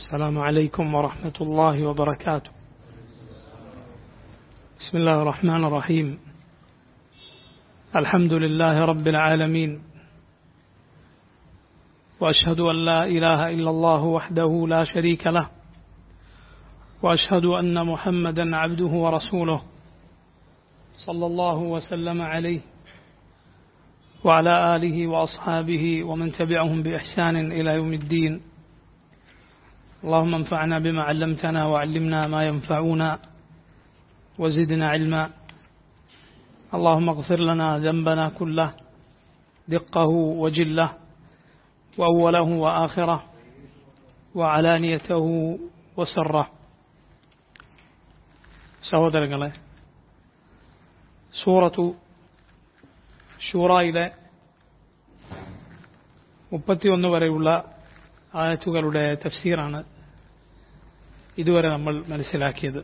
السلام عليكم ورحمة الله وبركاته بسم الله الرحمن الرحيم الحمد لله رب العالمين وأشهد أن لا إله إلا الله وحده لا شريك له وأشهد أن محمدا عبده ورسوله صلى الله وسلم عليه وعلى آله وأصحابه ومن تبعهم بإحسان إلى يوم الدين اللهم انفعنا بما علمتنا وعلمنا ما ينفعنا وزدنا علما اللهم اغفر لنا ذنبنا كله دقه وجله وأوله وآخره وعلانيته وسره സഹോദരങ്ങളെ സൂറത്തു ഷൂറായിലെ മുപ്പത്തിയൊന്ന് വരെയുള്ള ആയത്തുകളുടെ തഫ്സീറാണ് ഇതുവരെ നമ്മൾ മനസ്സിലാക്കിയത്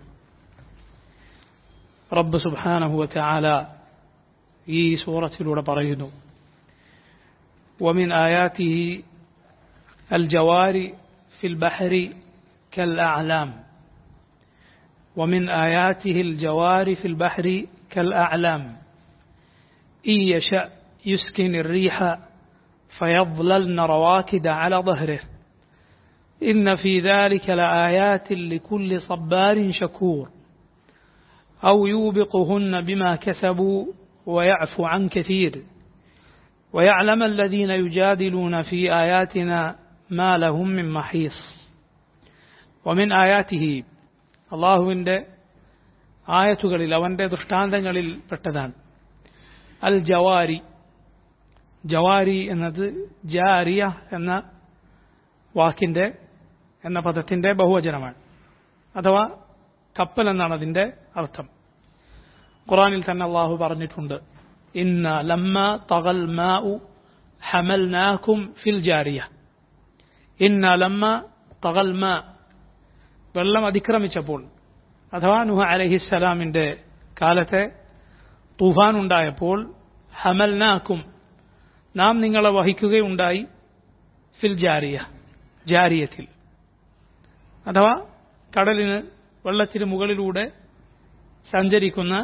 റബ്ബ് സുബാനഹുവത്തെ ആല ഈ സൂറത്തിലൂടെ പറയുന്നു ومن آياته الجوار في البحر كالأعلام ومن آياته الجوار في البحر كالأعلام إن يشأ يسكن الريح فيظللن رواكد على ظهره إن في ذلك لآيات لكل صبار شكور أو يوبقهن بما كسبوا ويعفو عن كثير ويعلم الذين يجادلون في آياتنا ما لهم من محيص ومن آياته അള്ളാഹുവിൻ്റെ ആയത്തുകളിൽ അവൻ്റെ ദൃഷ്ടാന്തങ്ങളിൽ പെട്ടതാണ് അൽ ജവാരി ജവാരി എന്നത് ജാരിയ എന്ന വാക്കിൻ്റെ എന്ന പദത്തിൻ്റെ ബഹുവചനമാണ് അഥവാ കപ്പൽ എന്നാണ് അതിൻ്റെ അർത്ഥം ഖുറാനിൽ തന്നെ അള്ളാഹു പറഞ്ഞിട്ടുണ്ട് ഇന്ന ലമ്മ തകൽ മാഉ ഹമൽനാക്കും ഫിൽ ജാരിയ ഇന്ന ലമ്മ തകൽ മാ വെള്ളം അതിക്രമിച്ചപ്പോൾ അഥവാ നുഹ അലഹിസ്സലാമിൻ്റെ കാലത്തെ തുഫാൻ ഉണ്ടായപ്പോൾ ഹമൽനാക്കും നാം നിങ്ങളെ വഹിക്കുകയുണ്ടായി ഫിൽ ജാരിയ ജാരിയത്തിൽ അഥവാ കടലിന് വെള്ളത്തിന് മുകളിലൂടെ സഞ്ചരിക്കുന്ന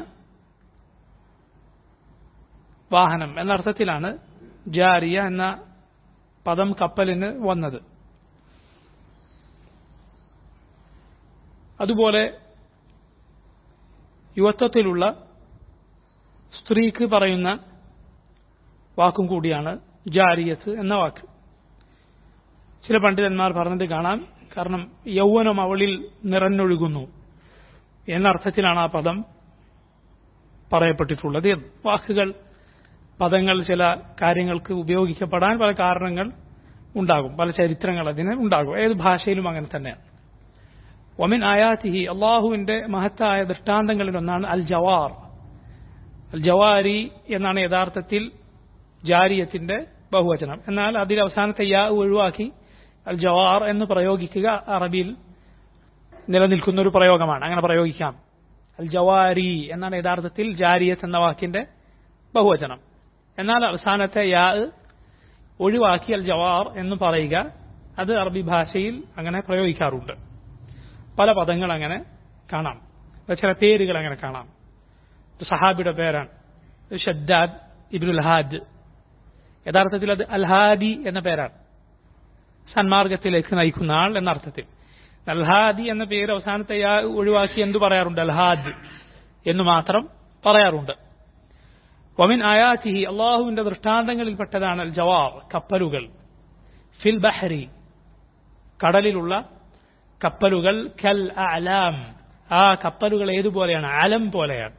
വാഹനം എന്ന അർത്ഥത്തിലാണ് ജാരിയ എന്ന പദം കപ്പലിന് വന്നത് അതുപോലെ യുവത്വത്തിലുള്ള സ്ത്രീക്ക് പറയുന്ന വാക്കും കൂടിയാണ് ജാരിയത്ത് എന്ന വാക്ക് ചില പണ്ഡിതന്മാർ പറഞ്ഞത് കാണാം കാരണം യൗവനം അവളിൽ നിറഞ്ഞൊഴുകുന്നു എന്ന അർത്ഥത്തിലാണ് ആ പദം പറയപ്പെട്ടിട്ടുള്ളത് വാക്കുകൾ പദങ്ങൾ ചില കാര്യങ്ങൾക്ക് ഉപയോഗിക്കപ്പെടാൻ പല കാരണങ്ങൾ ഉണ്ടാകും പല ചരിത്രങ്ങൾ അതിന് ഉണ്ടാകും ഏത് ഭാഷയിലും അങ്ങനെ തന്നെയാണ് ഒമിൻ ആയാത്തിഹി അള്ളാഹുവിന്റെ മഹത്തായ ദൃഷ്ടാന്തങ്ങളിൽ ഒന്നാണ് അൽ ജവാർ അൽ ജവാരി എന്നാണ് യഥാർത്ഥത്തിൽ ജാരിയത്തിന്റെ ബഹുവചനം എന്നാൽ അതിൽ അവസാനത്തെ യാ ഒഴിവാക്കി അൽ ജവാർ എന്ന് പ്രയോഗിക്കുക അറബിയിൽ നിലനിൽക്കുന്ന ഒരു പ്രയോഗമാണ് അങ്ങനെ പ്രയോഗിക്കാം അൽ ജവാരി എന്നാണ് യഥാർത്ഥത്തിൽ ജാരിയത്ത് എന്ന വാക്കിന്റെ ബഹുവചനം എന്നാൽ അവസാനത്തെ യാ ഒഴിവാക്കി അൽ ജവാർ എന്ന് പറയുക അത് അറബി ഭാഷയിൽ അങ്ങനെ പ്രയോഗിക്കാറുണ്ട് പല പദങ്ങൾ അങ്ങനെ കാണാം ചില പേരുകൾ അങ്ങനെ കാണാം സഹാബിയുടെ പേരാണ് ഷദ്ദാദ് ഇബ്നുൽ ഹാദ് യഥാർത്ഥത്തിൽ അത് അൽഹാദി എന്ന പേരാണ് സന്മാർഗത്തിലേക്ക് നയിക്കുന്ന ആൾ എന്ന അർത്ഥത്തിൽ അൽഹാദി എന്ന പേര് അവസാനത്തെ ഒഴിവാക്കി എന്തു പറയാറുണ്ട് അൽഹാദ് എന്ന് മാത്രം പറയാറുണ്ട് വമിൻ ആയാത്തിഹി അള്ളാഹുവിന്റെ ദൃഷ്ടാന്തങ്ങളിൽപ്പെട്ടതാണ് അൽ ജവാർ കപ്പലുകൾ ഫിൽ ബഹരി കടലിലുള്ള കപ്പലുകൾ കൽ അലാം ആ കപ്പലുകൾ ഏതുപോലെയാണ് അലം പോലെയാണ്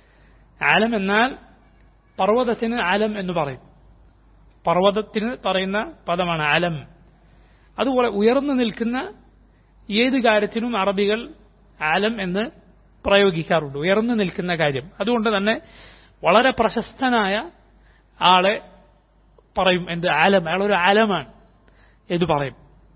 ആലം എന്നാൽ പർവ്വതത്തിന് അലം എന്ന് പറയും പർവ്വതത്തിന് പറയുന്ന പദമാണ് അലം അതുപോലെ ഉയർന്നു നിൽക്കുന്ന ഏത് കാര്യത്തിനും അറബികൾ ആലം എന്ന് പ്രയോഗിക്കാറുണ്ട് ഉയർന്നു നിൽക്കുന്ന കാര്യം അതുകൊണ്ട് തന്നെ വളരെ പ്രശസ്തനായ ആളെ പറയും എന്ത് ആലം അയാളൊരു ആലമാണ് എന്ന് പറയും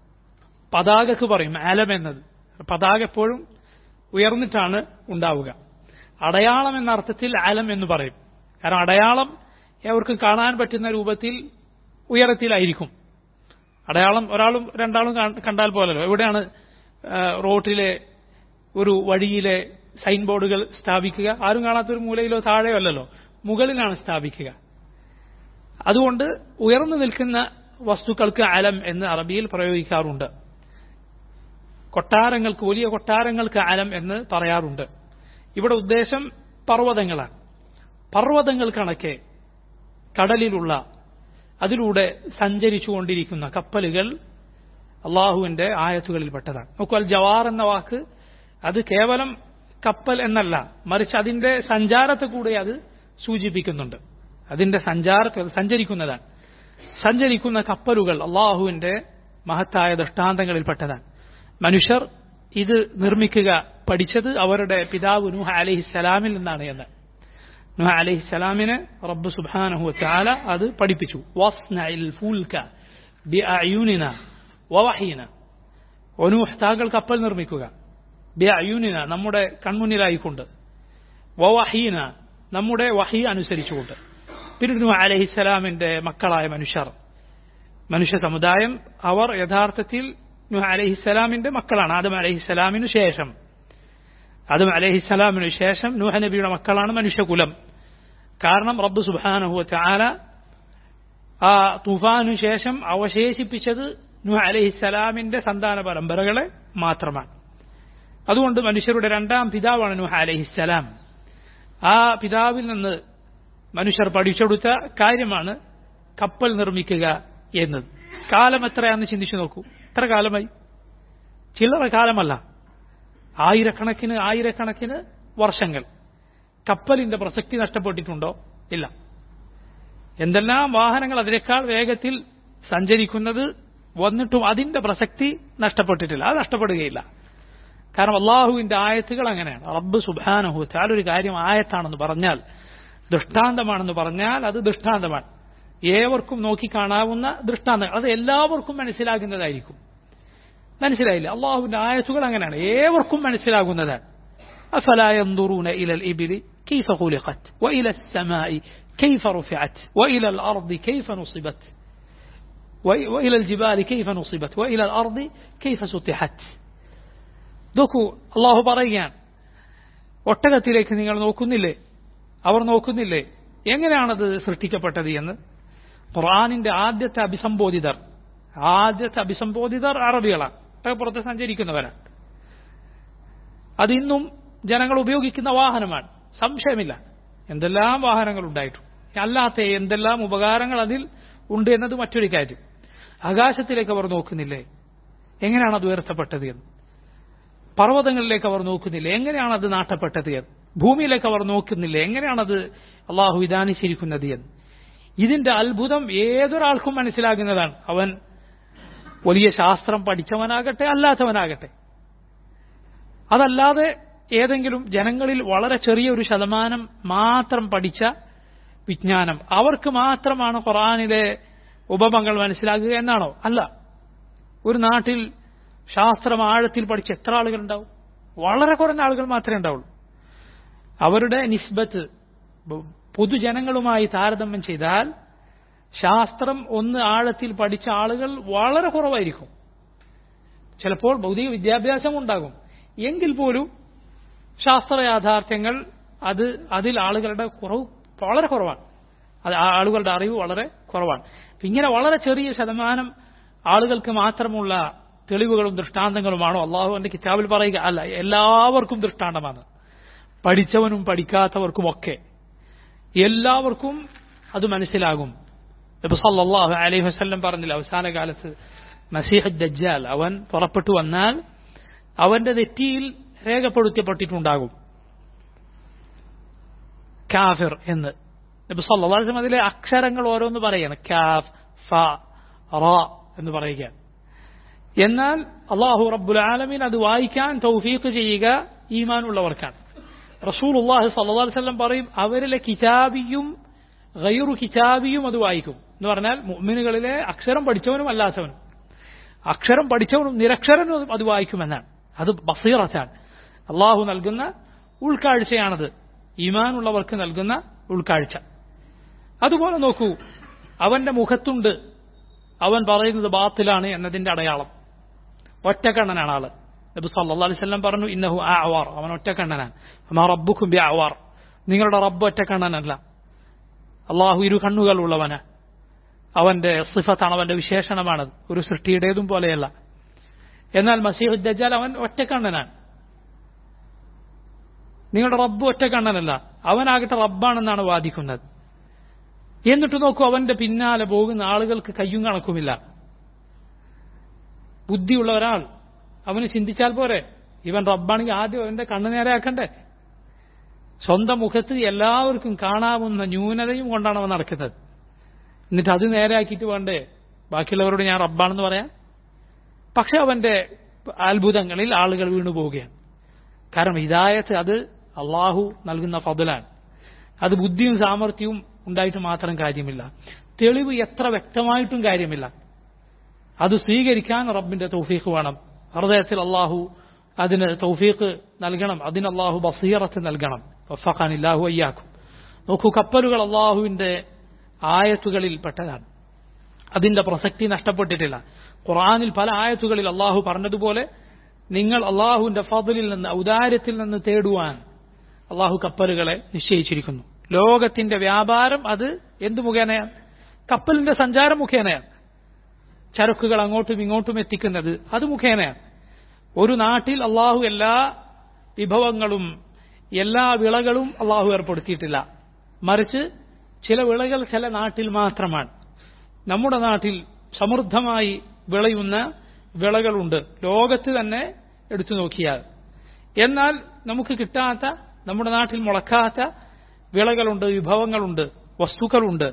പതാകക്ക് പറയും ആലം എന്നത് പതാക എപ്പോഴും ഉയർന്നിട്ടാണ് ഉണ്ടാവുക അടയാളം എന്ന അർത്ഥത്തിൽ ആലം എന്ന് പറയും കാരണം അടയാളം എവർക്കും കാണാൻ പറ്റുന്ന രൂപത്തിൽ ഉയരത്തിലായിരിക്കും അടയാളം ഒരാളും രണ്ടാളും കാ- കണ്ടാൽ പോലല്ലോ എവിടെയാണ് ആ, റോട്ടിലെ ഒരു വഴിയിലെ സൈൻ ബോർഡുകൾ സ്ഥാപിക്കുക ആരും കാണാത്തൊരു മൂലയിലോ താഴെയോ അല്ലല്ലോ മുകളിലാണ് സ്ഥാപിക്കുക അതുകൊണ്ട് ഉയർന്നു നിൽക്കുന്ന വസ്തുക്കൾക്ക് അലം എന്ന് അറബിയിൽ പ്രയോഗിക്കാറുണ്ട് കൊട്ടാരങ്ങൾക്ക് വലിയ കൊട്ടാരങ്ങൾക്ക് അലം എന്ന് പറയാറുണ്ട് ഇവിടെ ഉദ്ദേശം പർവ്വതങ്ങളാണ് പർവ്വതങ്ങൾ കണക്കെ കടലിലുള്ള അതിലൂടെ സഞ്ചരിച്ചുകൊണ്ടിരിക്കുന്ന കപ്പലുകൾ അള്ളാഹുവിന്റെ ആയത്തുകളിൽപ്പെട്ടതാണ് നോക്കൂ അൽ ജവാർ എന്ന വാക്ക് അത് കേവലം കപ്പൽ എന്നല്ല മറിച്ച് അതിന്റെ സഞ്ചാരത്തെ കൂടെ അത് സൂചിപ്പിക്കുന്നുണ്ട് അതിന്റെ സഞ്ചാരത്തെ അത് സഞ്ചരിക്കുന്നതാണ് സഞ്ചരിക്കുന്ന കപ്പലുകൾ അള്ളാഹുവിന്റെ മഹത്തായ ദൃഷ്ടാന്തങ്ങളിൽപ്പെട്ടതാണ് മനുഷ്യർ ഇത് നിർമ്മിക്കുക പഠിച്ചത് അവരുടെ പിതാവ് നൂഹ അലഹിസലാമിൽ നിന്നാണ് എന്ന് നൂഹ അലഹിസലാമിന് റബ്ബ് സുബാനഹു താല അത് പഠിപ്പിച്ചു വസ്നഇൽ ഫൂൽക ബിഅയുനിന വവഹീന ഒനൂഹ് താങ്കൾ കപ്പൽ നിർമ്മിക്കുക ബിഅയുനിന നമ്മുടെ കൺമുന്നിലായിക്കൊണ്ട് വവഹീന നമ്മുടെ വഹി അനുസരിച്ചുകൊണ്ട് പിന്നെ നൂഹ അലഹിസലാമിന്റെ മക്കളായ മനുഷ്യർ മനുഷ്യ സമുദായം അവർ യഥാർത്ഥത്തിൽ നൂഹ അലഹിസലാമിന്റെ മക്കളാണ് ആദം അലഹിസലാമിനു ശേഷം ആദം അലഹിസലാമിനു ശേഷം നൂഹ നബിയുടെ മക്കളാണ് മനുഷ്യകുലം കാരണം റബ്ബ് സുബാനഹു ചാല ആ തുഫാനു ശേഷം അവശേഷിപ്പിച്ചത് നൂഹ അലഹിസലാമിന്റെ സന്താന പരമ്പരകളെ മാത്രമാണ് അതുകൊണ്ട് മനുഷ്യരുടെ രണ്ടാം പിതാവാണ് നൂഹ അലഹിസലാം ആ പിതാവിൽ നിന്ന് മനുഷ്യർ പഠിച്ചെടുത്ത കാര്യമാണ് കപ്പൽ നിർമ്മിക്കുക എന്നത് കാലം എത്രയാണെന്ന് ചിന്തിച്ചു നോക്കൂ എത്ര കാലമായി ചില്ലറ കാലമല്ല ആയിരക്കണക്കിന് ആയിരക്കണക്കിന് വർഷങ്ങൾ കപ്പലിന്റെ പ്രസക്തി നഷ്ടപ്പെട്ടിട്ടുണ്ടോ ഇല്ല എന്തെല്ലാം വാഹനങ്ങൾ അതിനേക്കാൾ വേഗത്തിൽ സഞ്ചരിക്കുന്നത് വന്നിട്ടും അതിന്റെ പ്രസക്തി നഷ്ടപ്പെട്ടിട്ടില്ല അത് നഷ്ടപ്പെടുകയില്ല കാരണം അള്ളാഹുവിന്റെ ആയത്തുകൾ അങ്ങനെയാണ് റബ്ബ് സുബാനഹു ഒരു കാര്യം ആയത്താണെന്ന് പറഞ്ഞാൽ ദൃഷ്ടാന്തമാണെന്ന് പറഞ്ഞാൽ അത് ദൃഷ്ടാന്തമാണ് ഏവർക്കും നോക്കിക്കാണാവുന്ന ദൃഷ്ടാന്തങ്ങൾ അത് എല്ലാവർക്കും മനസ്സിലാകുന്നതായിരിക്കും മനസ്സിലായില്ല അള്ളാഹുവിന്റെ ആയത്തുകൾ അങ്ങനെയാണ് ഏവർക്കും മനസ്സിലാകുന്നതാണ് أفلا ينظرون إلى الإبل كيف خلقت وإلى السماء كيف رفعت وإلى الأرض كيف نصبت وإلى الجبال كيف نصبت وإلى الأرض كيف سطحت നോക്കൂ അള്ളാഹു പറയാൻ ഒട്ടകത്തിലേക്ക് നിങ്ങൾ നോക്കുന്നില്ലേ അവർ നോക്കുന്നില്ലേ എങ്ങനെയാണത് സൃഷ്ടിക്കപ്പെട്ടത് എന്ന് ഖുർആാനിന്റെ ആദ്യത്തെ അഭിസംബോധിതർ ആദ്യത്തെ അഭിസംബോധിതർ അറബികളാണ് ഒട്ടകപ്പുറത്ത് സഞ്ചരിക്കുന്നവരാണ് അതിന്നും ജനങ്ങൾ ഉപയോഗിക്കുന്ന വാഹനമാണ് സംശയമില്ല എന്തെല്ലാം വാഹനങ്ങൾ ഉണ്ടായിട്ടുണ്ട് അല്ലാത്ത എന്തെല്ലാം ഉപകാരങ്ങൾ അതിൽ ഉണ്ട് എന്നത് മറ്റൊരു കാര്യം ആകാശത്തിലേക്ക് അവർ നോക്കുന്നില്ലേ എങ്ങനെയാണ് അത് ഉയർത്തപ്പെട്ടത് എന്ന് പർവ്വതങ്ങളിലേക്ക് അവർ നോക്കുന്നില്ല എങ്ങനെയാണ് അത് നാട്ടപ്പെട്ടത് എന്ന് ഭൂമിയിലേക്ക് അവർ നോക്കുന്നില്ല എങ്ങനെയാണത് അള്ളാഹു വിധാനിച്ചിരിക്കുന്നത് എന്ന് ഇതിന്റെ അത്ഭുതം ഏതൊരാൾക്കും മനസ്സിലാകുന്നതാണ് അവൻ വലിയ ശാസ്ത്രം പഠിച്ചവനാകട്ടെ അല്ലാത്തവനാകട്ടെ അതല്ലാതെ ഏതെങ്കിലും ജനങ്ങളിൽ വളരെ ചെറിയ ഒരു ശതമാനം മാത്രം പഠിച്ച വിജ്ഞാനം അവർക്ക് മാത്രമാണ് ഖുറാനിലെ ഉപമകൾ മനസ്സിലാക്കുക എന്നാണോ അല്ല ഒരു നാട്ടിൽ ശാസ്ത്രം ആഴത്തിൽ പഠിച്ച എത്ര ആളുകൾ ഉണ്ടാവും വളരെ കുറഞ്ഞ ആളുകൾ മാത്രമേ ഉണ്ടാവുള്ളൂ അവരുടെ നിസ്ബത്ത് പൊതുജനങ്ങളുമായി താരതമ്യം ചെയ്താൽ ശാസ്ത്രം ഒന്ന് ആഴത്തിൽ പഠിച്ച ആളുകൾ വളരെ കുറവായിരിക്കും ചിലപ്പോൾ ഭൗതിക വിദ്യാഭ്യാസം ഉണ്ടാകും എങ്കിൽ പോലും ശാസ്ത്ര യാഥാർത്ഥ്യങ്ങൾ അത് അതിൽ ആളുകളുടെ കുറവ് വളരെ കുറവാണ് അത് ആളുകളുടെ അറിവ് വളരെ കുറവാണ് ഇങ്ങനെ വളരെ ചെറിയ ശതമാനം ആളുകൾക്ക് മാത്രമുള്ള തെളിവുകളും ദൃഷ്ടാന്തങ്ങളുമാണോ അള്ളാഹുവിന്റെ കിതാബിൽ പറയുക അല്ല എല്ലാവർക്കും ദൃഷ്ടാന്തമാണ് പഠിച്ചവനും പഠിക്കാത്തവർക്കും ഒക്കെ എല്ലാവർക്കും അത് മനസ്സിലാകും നബി സല്ലല്ലാഹു അലൈഹി വസല്ലം പറഞ്ഞില്ല അവസാന കാലത്ത് മസീഹ് ദജ്ജാൽ അവൻ പുറപ്പെട്ടു വന്നാൽ അവന്റെ നെറ്റിയിൽ രേഖപ്പെടുത്തപ്പെട്ടിട്ടുണ്ടാകും കാഫിർ എന്ന് നബി സല്ലല്ലാഹു അലൈഹി വസല്ലം അതിലെ അക്ഷരങ്ങൾ ഓരോന്ന് പറയാണ് കാഫ് ഫ റ എന്ന് പറയുക എന്നാൽ അള്ളാഹു റബ്ബുൽ ആലമീൻ അത് വായിക്കാൻ തൗഫീഖ് ചെയ്യുക ഈമാനുള്ളവർക്കാണ് റസൂൽ അള്ളാഹു സല്ലല്ലാഹു അലൈഹി വസല്ലം പറയും അവരിലെ കിതാബിയും ഗൈറു കിതാബിയും അത് വായിക്കും എന്ന് പറഞ്ഞാൽ മുഅ്മിനുകളിലെ അക്ഷരം പഠിച്ചവനും അല്ലാത്തവനും അക്ഷരം പഠിച്ചവനും നിരക്ഷരനും അത് വായിക്കുമെന്നാണ് അത് ബസീറത്താണ് അള്ളാഹു നൽകുന്ന ഉൾക്കാഴ്ചയാണത് ഈമാനുള്ളവർക്ക് നൽകുന്ന ഉൾക്കാഴ്ച അതുപോലെ നോക്കൂ അവന്റെ മുഖത്തുണ്ട് അവൻ പറയുന്നത് ബാത്തിലാണ് എന്നതിന്റെ അടയാളം ഒറ്റക്കണ്ണനാണ് ആള് നബി സല്ലല്ലാഹു അലൈഹി വസല്ലം പറഞ്ഞു ഇന്നഹു അഅവാർ അവൻ ഒറ്റക്കണ്ണനാണ് അമാ റബ്ബുക്കും ബി അഅവാർ നിങ്ങളുടെ റബ്ബ് ഒറ്റക്കണ്ണനല്ല അള്ളാഹു ഇരു കണ്ണുകളുള്ളവന് അവന്റെ സിഫത്താണ് അവന്റെ വിശേഷണമാണത് ഒരു സൃഷ്ടിയുടേതും പോലെയല്ല എന്നാൽ മസീഹ് ദജ്ജാൽ അവൻ ഒറ്റക്കണ്ണനാണ് നിങ്ങളുടെ റബ്ബ് ഒറ്റക്കണ്ണനല്ല അവനാകട്ടെ റബ്ബാണെന്നാണ് വാദിക്കുന്നത് എന്നിട്ട് നോക്കൂ അവന്റെ പിന്നാലെ പോകുന്ന ആളുകൾക്ക് കയ്യും കണക്കുമില്ല ബുദ്ധിയുള്ള ഒരാൾ അവന് ചിന്തിച്ചാൽ പോരെ ഇവൻ റബ്ബാണെങ്കിൽ ആദ്യം അവന്റെ കണ്ണു നേരെയാക്കണ്ടേ സ്വന്തം മുഖത്ത് എല്ലാവർക്കും കാണാവുന്ന ന്യൂനതയും കൊണ്ടാണ് അവൻ നടക്കുന്നത് എന്നിട്ട് അത് നേരെയാക്കിയിട്ട് വേണ്ടേ ബാക്കിയുള്ളവരോട് ഞാൻ റബ്ബാണെന്ന് പറയാം പക്ഷെ അവന്റെ അത്ഭുതങ്ങളിൽ ആളുകൾ വീണു പോവുകയാണ് കാരണം ഹിദായത്ത് അത് അള്ളാഹു നൽകുന്ന ഫضലാണ് അത് ബുദ്ധിയും സാമർഥ്യവും ഉണ്ടായിട്ട് മാത്രം കാര്യമില്ല തെളിവ് എത്ര വ്യക്തമായിട്ടും കാര്യമില്ല അത് സ്വീകരിക്കാൻ റബ്ബിന്റെ തൗഫീഖ് വേണം ഹൃദയത്തിൽ അള്ളാഹു അതിന് തൗഫീഖ് നൽകണം അതിന് അള്ളാഹു ബസീറത്ത് നൽകണം വഫഖാനില്ലാഹു അയ്യാക്കും നോക്കൂ കപ്പലുകൾ അള്ളാഹുവിന്റെ ആയത്തുകളിൽ പെട്ടതാണ് അതിന്റെ പ്രസക്തി നഷ്ടപ്പെട്ടിട്ടില്ല ഖുർആനിൽ പല ആയത്തുകളിൽ അള്ളാഹു പറഞ്ഞതുപോലെ നിങ്ങൾ അള്ളാഹുവിന്റെ ഫضലിൽ നിന്ന് ഔദാര്യത്തിൽ നിന്ന് തേടുവാൻ അള്ളാഹു കപ്പലുകളെ നിശ്ചയിച്ചിരിക്കുന്നു ലോകത്തിന്റെ വ്യാപാരം അത് എന്തു മുഖേനയാണ് കപ്പലിന്റെ സഞ്ചാരം മുഖേനയാണ് ചരക്കുകൾ അങ്ങോട്ടും ഇങ്ങോട്ടും എത്തിക്കുന്നത് അത് മുഖേനയാണ് ഒരു നാട്ടിൽ അള്ളാഹു എല്ലാ വിഭവങ്ങളും എല്ലാ വിളകളും അള്ളാഹു ഏർപ്പെടുത്തിയിട്ടില്ല മറിച്ച് ചില വിളകൾ ചില നാട്ടിൽ മാത്രമാണ് നമ്മുടെ നാട്ടിൽ സമൃദ്ധമായി വിളയുന്ന വിളകളുണ്ട് ലോകത്ത് തന്നെ എടുത്തു നോക്കിയാൽ എന്നാൽ നമുക്ക് കിട്ടാത്ത നമ്മുടെ നാട്ടിൽ മുളക്കാത്ത വിളകളുണ്ട് വിഭവങ്ങളുണ്ട് വസ്തുക്കളുണ്ട്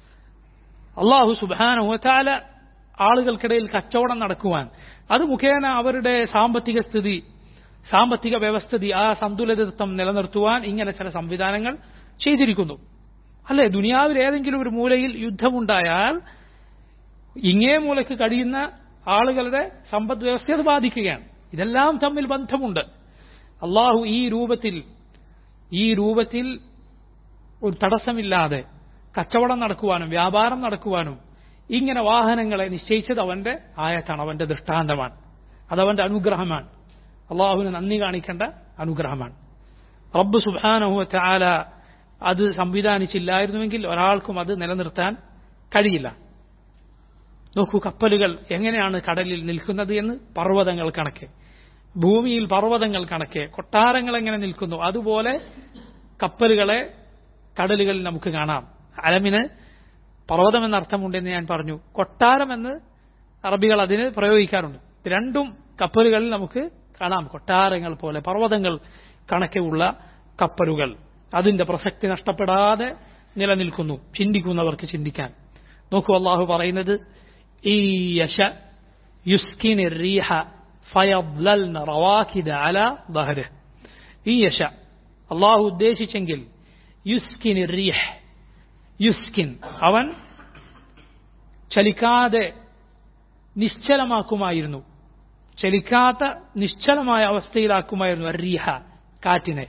അള്ളാഹു സുബാനുഹത്താല ആളുകൾക്കിടയിൽ കച്ചവടം നടക്കുവാൻ അത് മുഖേന അവരുടെ സാമ്പത്തിക സ്ഥിതി സാമ്പത്തിക വ്യവസ്ഥിതി ആ സന്തുലിതത്വം നിലനിർത്തുവാൻ ഇങ്ങനെ ചില സംവിധാനങ്ങൾ ചെയ്തിരിക്കുന്നു അല്ലെ ദുനിയാവിൽ ഏതെങ്കിലും ഒരു മൂലയിൽ യുദ്ധമുണ്ടായാൽ ഇങ്ങേ മൂലയ്ക്ക് കഴിയുന്ന ആളുകളുടെ സമ്പദ് വ്യവസ്ഥയെ അത് ബാധിക്കുകയാണ് ഇതെല്ലാം തമ്മിൽ ബന്ധമുണ്ട് അള്ളാഹു ഈ രൂപത്തിൽ ഈ രൂപത്തിൽ ഒരു തടസ്സമില്ലാതെ കച്ചവടം നടക്കുവാനും വ്യാപാരം നടക്കുവാനും ഇങ്ങനെ വാഹനങ്ങളെ നിശ്ചയിച്ചത് അവന്റെ ആയത്താണ് അവന്റെ ദൃഷ്ടാന്തമാണ് അതവന്റെ അനുഗ്രഹമാണ് അള്ളാഹുവിന് നന്ദി കാണിക്കേണ്ട അനുഗ്രഹമാണ് റബ്ബ് സുബാനഹു ചാല അത് സംവിധാനിച്ചില്ലായിരുന്നുവെങ്കിൽ ഒരാൾക്കും അത് നിലനിർത്താൻ കഴിയില്ല നോക്കൂ കപ്പലുകൾ എങ്ങനെയാണ് കടലിൽ നിൽക്കുന്നത് എന്ന് പർവ്വതങ്ങൾ കണക്കെ ഭൂമിയിൽ പർവ്വതങ്ങൾ കണക്കെ കൊട്ടാരങ്ങൾ എങ്ങനെ നിൽക്കുന്നു അതുപോലെ കപ്പലുകളെ കടലുകളിൽ നമുക്ക് കാണാം അലമിന് പർവ്വതം എന്ന അർത്ഥമുണ്ടെന്ന് ഞാൻ പറഞ്ഞു കൊട്ടാരമെന്ന് അറബികൾ അതിന് പ്രയോഗിക്കാറുണ്ട് രണ്ടും കപ്പലുകളിൽ നമുക്ക് കാണാം കൊട്ടാരങ്ങൾ പോലെ പർവ്വതങ്ങൾ കണക്കെ ഉള്ള കപ്പലുകൾ അതിന്റെ പ്രസക്തി നഷ്ടപ്പെടാതെ നിലനിൽക്കുന്നു ചിന്തിക്കുന്നവർക്ക് ചിന്തിക്കാൻ നോക്കൂ അള്ളാഹു പറയുന്നത് ഈ യശ യുസ്കിൻ റീഹ ഫയബ്ലൽന റവാഖിദ അല ദഹര് ഈ യശ അള്ളാഹു ഉദ്ദേശിച്ചെങ്കിൽ യുസ്കിൻ റീഹ് യുസ്കിൻ അവൻ ചലിക്കാതെ നിശ്ചലമാക്കുമായിരുന്നു ചലിക്കാത്ത നിശ്ചലമായ അവസ്ഥയിലാക്കുമായിരുന്നു റീഹ കാറ്റിനെ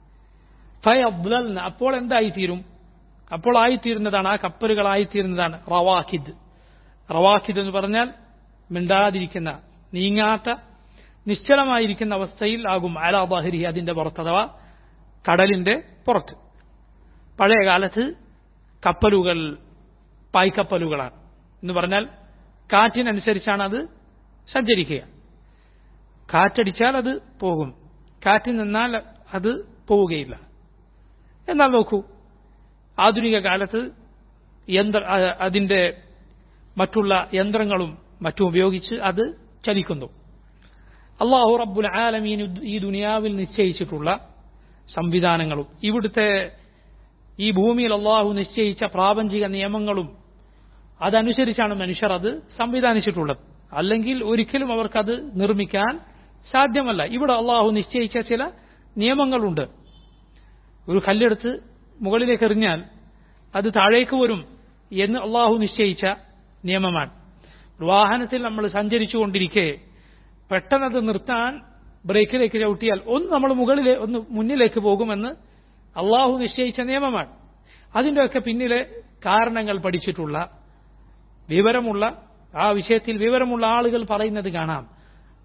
ഫയബ്ലൽന അപ്പോൾ എന്തായിത്തീരും അപ്പോൾ ആയിത്തീരുന്നതാണ് ആ കപ്പലുകളായിത്തീരുന്നതാണ് റവാഖിദ് റവാഖിദ് എന്ന് പറഞ്ഞാൽ മിണ്ടാതിരിക്കുന്ന നീങ്ങാത്ത നിശ്ചലമായിരിക്കുന്ന അവസ്ഥയിൽ ആകും അലാബാഹിരി അതിന്റെ പുറത്ത് അഥവാ കടലിന്റെ പുറത്ത് പഴയ കാലത്ത് കപ്പലുകൾ പായ്ക്കപ്പലുകളാണ് എന്ന് പറഞ്ഞാൽ കാറ്റിനനുസരിച്ചാണ് അത് സഞ്ചരിക്കുക കാറ്റടിച്ചാൽ അത് പോകും കാറ്റ് നിന്നാൽ അത് പോവുകയില്ല എന്നാൽ നോക്കൂ ആധുനിക കാലത്ത് യന്ത്ര അതിന്റെ മറ്റുള്ള യന്ത്രങ്ങളും മറ്റും ഉപയോഗിച്ച് അത് ചലിക്കുന്നു അള്ളാഹു റബ്ബുൽ ആലമീൻ ഈ ദുനിയാവിൽ നിശ്ചയിച്ചിട്ടുള്ള സംവിധാനങ്ങളും ഇവിടുത്തെ ഈ ഭൂമിയിൽ അള്ളാഹു നിശ്ചയിച്ച പ്രാപഞ്ചിക നിയമങ്ങളും അതനുസരിച്ചാണ് മനുഷ്യർ അത് സംവിധാനിച്ചിട്ടുള്ളത് അല്ലെങ്കിൽ ഒരിക്കലും അവർക്കത് നിർമ്മിക്കാൻ സാധ്യമല്ല ഇവിടെ അള്ളാഹു നിശ്ചയിച്ച ചില നിയമങ്ങളുണ്ട് ഒരു കല്ലെടുത്ത് മുകളിലേക്ക് എറിഞ്ഞാൽ അത് താഴേക്ക് വരും എന്ന് അള്ളാഹു നിശ്ചയിച്ച നിയമമാണ് ഒരു വാഹനത്തിൽ നമ്മൾ സഞ്ചരിച്ചുകൊണ്ടിരിക്കെ പെട്ടെന്നത് നിർത്താൻ ബ്രേക്കിലേക്ക് ചവിട്ടിയാൽ ഒന്ന് നമ്മൾ മുകളിലെ ഒന്ന് മുന്നിലേക്ക് പോകുമെന്ന് അള്ളാഹു നിശ്ചയിച്ച നിയമമാണ് അതിൻ്റെയൊക്കെ പിന്നിലെ കാരണങ്ങൾ പഠിച്ചിട്ടുള്ള വിവരമുള്ള ആ വിഷയത്തിൽ വിവരമുള്ള ആളുകൾ പറയുന്നത് കാണാം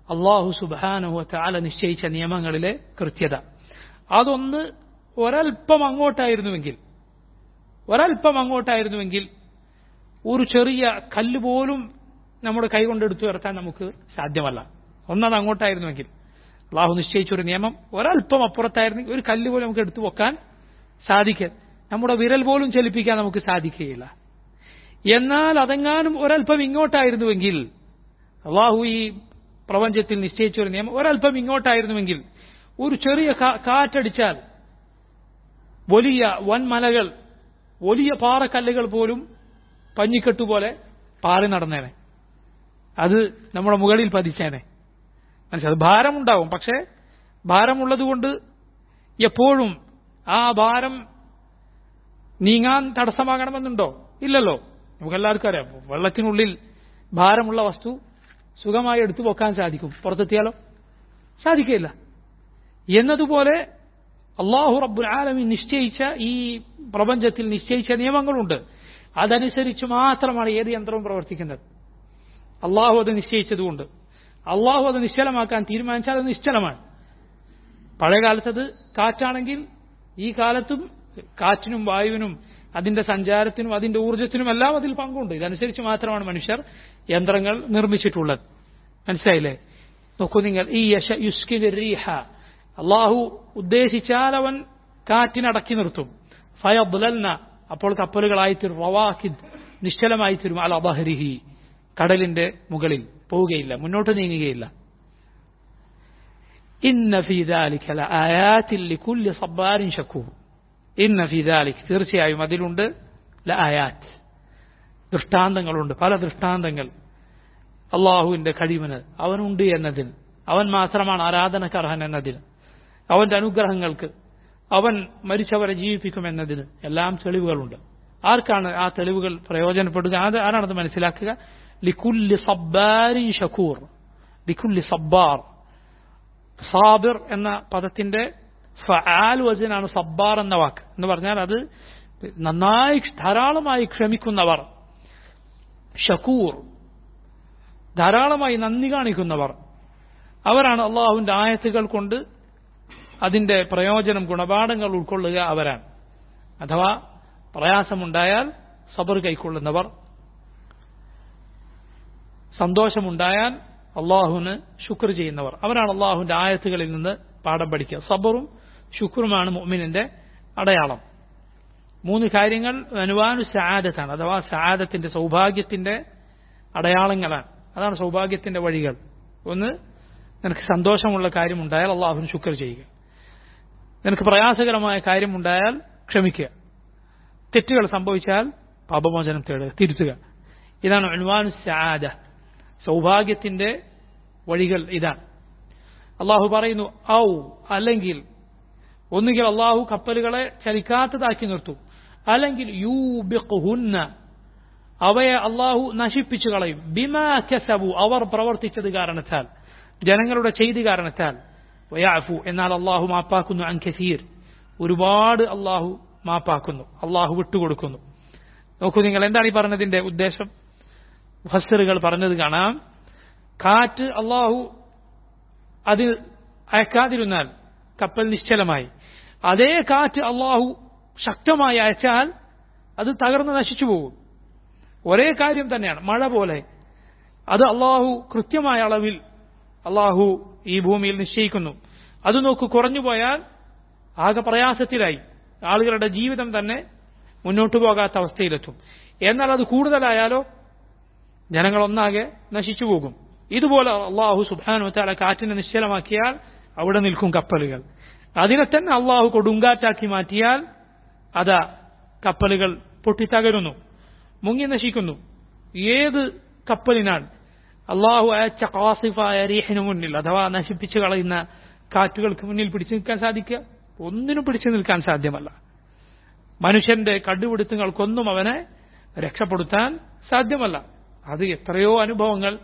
അള്ളാഹു സുബാനുഹത്തെ അല നിശ്ചയിച്ച നിയമങ്ങളിലെ കൃത്യത അതൊന്ന് ഒരൽപ്പം അങ്ങോട്ടായിരുന്നുവെങ്കിൽ ഒരൽപ്പം അങ്ങോട്ടായിരുന്നുവെങ്കിൽ ഒരു ചെറിയ കല്ല് പോലും നമ്മുടെ കൈകൊണ്ട് എടുത്തു ഉയർത്താൻ നമുക്ക് സാധ്യമല്ല ഒന്നത് അങ്ങോട്ടായിരുന്നുവെങ്കിൽ അള്ളാഹു നിശ്ചയിച്ചൊരു നിയമം ഒരൽപ്പം അപ്പുറത്തായിരുന്നെങ്കിൽ ഒരു കല്ല് പോലും നമുക്ക് എടുത്തു വെക്കാൻ സാധിക്കുക നമ്മുടെ വിരൽ പോലും ചലിപ്പിക്കാൻ നമുക്ക് സാധിക്കുകയില്ല എന്നാൽ അതെങ്ങാനും ഒരൽപ്പം ഇങ്ങോട്ടായിരുന്നുവെങ്കിൽ അള്ളാഹു ഈ പ്രപഞ്ചത്തിൽ നിശ്ചയിച്ച ഒരു നിയമം ഒരൽപ്പം ഇങ്ങോട്ടായിരുന്നുവെങ്കിൽ ഒരു ചെറിയ കാറ്റടിച്ചാൽ വലിയ വൻമലകൾ വലിയ പാറക്കല്ലുകൾ പോലും പഞ്ഞിക്കെട്ടുപോലെ പാറി നടന്നേനെ അത് നമ്മുടെ മുകളിൽ പതിച്ചേനെ മനസ്സിലായി ഭാരമുണ്ടാവും പക്ഷേ ഭാരമുള്ളത് കൊണ്ട് എപ്പോഴും ആ ഭാരം നീങ്ങാൻ തടസ്സമാകണമെന്നുണ്ടോ ഇല്ലല്ലോ നമുക്കെല്ലാവർക്കും അറിയാം വെള്ളത്തിനുള്ളിൽ ഭാരമുള്ള വസ്തു സുഖമായി എടുത്തു പൊക്കാൻ സാധിക്കും പുറത്തെത്തിയാലോ സാധിക്കില്ല എന്നതുപോലെ അള്ളാഹു റബ്ബുൽ ആലമി നിശ്ചയിച്ച ഈ പ്രപഞ്ചത്തിൽ നിശ്ചയിച്ച നിയമങ്ങളുണ്ട് അതനുസരിച്ച് മാത്രമാണ് ഏത് യന്ത്രവും പ്രവർത്തിക്കുന്നത് അള്ളാഹു അത് നിശ്ചയിച്ചതുകൊണ്ട് അള്ളാഹു അത് നിശ്ചലമാക്കാൻ തീരുമാനിച്ചാൽ അത് നിശ്ചലമാണ് പഴയ കാലത്തത് കാറ്റാണെങ്കിൽ ഈ കാലത്തും കാറ്റിനും വായുവിനും അതിന്റെ സഞ്ചാരത്തിനും അതിന്റെ ഊർജ്ജത്തിനും എല്ലാം അതിൽ പങ്കുണ്ട് ഇതനുസരിച്ച് മാത്രമാണ് മനുഷ്യർ യന്ത്രങ്ങൾ നിർമ്മിച്ചിട്ടുള്ളത് മനസ്സിലായില്ലേ നോക്കൂ നിങ്ങൾ ഈ യശ യുസ്കിൻ റീഹ അള്ളാഹു ഉദ്ദേശിച്ചാൽ അവൻ കാറ്റിനടക്കി നിർത്തും ഫയബ്ലൽന അപ്പോൾ കപ്പലുകളായി തീരും റവാഖിദ് നിശ്ചലമായി തീരും അൽ അബഹരിഹി കടലിന്റെ മുകളിൽ പോവുകയില്ല മുന്നോട്ട് നീങ്ങുകയില്ല ഇന്ന ഫീ ذلك لآيات لكل صبار شكور ഇന്ന ഫീ ذلك തീർച്ചയായും അതിലുണ്ട് ലആയാത്ത് ദൃഷ്ടാന്തങ്ങളുണ്ട് പല ദൃഷ്ടാന്തങ്ങൾ അള്ളാഹുവിന്റെ കഴിവിന് അവനുണ്ട് എന്നതിന് അവൻ മാത്രമാണ് ആരാധനക്കർഹൻ എന്നതിന് അവന്റെ അനുഗ്രഹങ്ങൾക്ക് അവൻ മരിച്ചവരെ ജീവിപ്പിക്കുമെന്നതിന് എല്ലാം തെളിവുകളുണ്ട് ആർക്കാണ് ആ തെളിവുകൾ പ്രയോജനപ്പെടുക അത് ആരാണത് മനസ്സിലാക്കുക ലിക്കുല്ലി സബ്ബാരി ഷക്കൂർ ലിക്കുല്ലി സബ്ബാർ സാബിർ എന്ന പദത്തിന്റെ ഫആൽ വചനാണ് സബ്ബാർ എന്ന വാക്ക് എന്ന് പറഞ്ഞാൽ അത് നന്നായി ധാരാളമായി ക്ഷമിക്കുന്നവർ ഷക്കൂർ ധാരാളമായി നന്ദി കാണിക്കുന്നവർ അവരാണ് അള്ളാഹുവിന്റെ ആയത്തുകൾ കൊണ്ട് അതിന്റെ പ്രയോജനം ഗുണപാഠങ്ങൾ ഉൾക്കൊള്ളുക അവരാണ് അഥവാ പ്രയാസമുണ്ടായാൽ സബർ കൈക്കൊള്ളുന്നവർ സന്തോഷമുണ്ടായാൽ അള്ളാഹുവിന് ശുക്ർ ചെയ്യുന്നവർ അവരാണ് അള്ളാഹുവിന്റെ ആയത്തുകളിൽ നിന്ന് പാഠം പഠിക്കുക സബറും ശുക്രുമാണ് മുഅ്മിനിന്റെ അടയാളം മൂന്ന് കാര്യങ്ങൾ അനുവാനു സആദത്താണ് അഥവാ സആദത്തിന്റെ സൗഭാഗ്യത്തിന്റെ അടയാളങ്ങളാണ് അതാണ് സൗഭാഗ്യത്തിന്റെ വഴികൾ ഒന്ന് നിനക്ക് സന്തോഷമുള്ള കാര്യമുണ്ടായാൽ അള്ളാഹുവിന് ശുക്ർ ചെയ്യുക നിനക്ക് പ്രയാസകരമായ കാര്യമുണ്ടായാൽ ക്ഷമിക്കുക തെറ്റുകൾ സംഭവിച്ചാൽ പാപമോചനം തേടുക തിരുത്തുക ഇതാണ് അനുവാനു സആദ സൗഭാഗ്യത്തിന്റെ വഴികൾ ഇതാണ് അള്ളാഹു പറയുന്നു ഔ അല്ലെങ്കിൽ ഒന്നുകിൽ അള്ളാഹു കപ്പലുകളെ ചലിക്കാത്തതാക്കി നിർത്തും അല്ലെങ്കിൽ യൂ ബിഖുന്ന അവയെ അള്ളാഹു നശിപ്പിച്ചു കളയും ബിമാ കസബു അവർ പ്രവർത്തിച്ചത് കാരണത്താൽ ജനങ്ങളുടെ ചെയ്തി കാരണത്താൽ വയാഫു എന്നാൽ അള്ളാഹു മാപ്പാക്കുന്നു അൻ കസീർ ഒരുപാട് അള്ളാഹു മാപ്പാക്കുന്നു അള്ളാഹു വിട്ടുകൊടുക്കുന്നു നോക്കൂ നിങ്ങൾ എന്താണ് ഈ പറഞ്ഞതിന്റെ ഉദ്ദേശം ഫസറുകൾ പറഞ്ഞത് കാണാം കാറ്റ് അള്ളാഹു അതിൽ അയക്കാതിരുന്നാൽ കപ്പൽ നിശ്ചലമായി അതേ കാറ്റ് അള്ളാഹു ശക്തമായി അയച്ചാൽ അത് തകർന്ന് നശിച്ചു പോകും ഒരേ കാര്യം തന്നെയാണ് മഴ പോലെ അത് അള്ളാഹു കൃത്യമായ അളവിൽ അള്ളാഹു ഈ ഭൂമിയിൽ നിശ്ചയിക്കുന്നു അത് നോക്ക് കുറഞ്ഞു പോയാൽ ആകെ പ്രയാസത്തിലായി ആളുകളുടെ ജീവിതം തന്നെ മുന്നോട്ടു പോകാത്ത അവസ്ഥയിലെത്തും എന്നാൽ അത് കൂടുതലായാലോ ജനങ്ങൾ ഒന്നാകെ നശിച്ചു പോകും ഇതുപോലെ അള്ളാഹു സുബാനു താല കാറ്റിനെ നിശ്ചലമാക്കിയാൽ അവിടെ നിൽക്കും കപ്പലുകൾ അതിനെ തന്നെ അള്ളാഹു കൊടുങ്കാറ്റാക്കി മാറ്റിയാൽ അതാ കപ്പലുകൾ പൊട്ടിത്തകരുന്നു മുങ്ങി നശിക്കുന്നു ഏത് കപ്പലിനാണ് അള്ളാഹു അയച്ച കാസിഫായ റീഹിന് മുന്നിൽ അഥവാ നശിപ്പിച്ചു കളയുന്ന കാറ്റുകൾക്ക് മുന്നിൽ പിടിച്ചു നിൽക്കാൻ സാധിക്കുക ഒന്നിനും പിടിച്ചു നിൽക്കാൻ സാധ്യമല്ല മനുഷ്യന്റെ കണ്ടുപിടുത്തങ്ങൾക്കൊന്നും അവനെ രക്ഷപ്പെടുത്താൻ സാധ്യമല്ല അത് എത്രയോ അനുഭവങ്ങൾ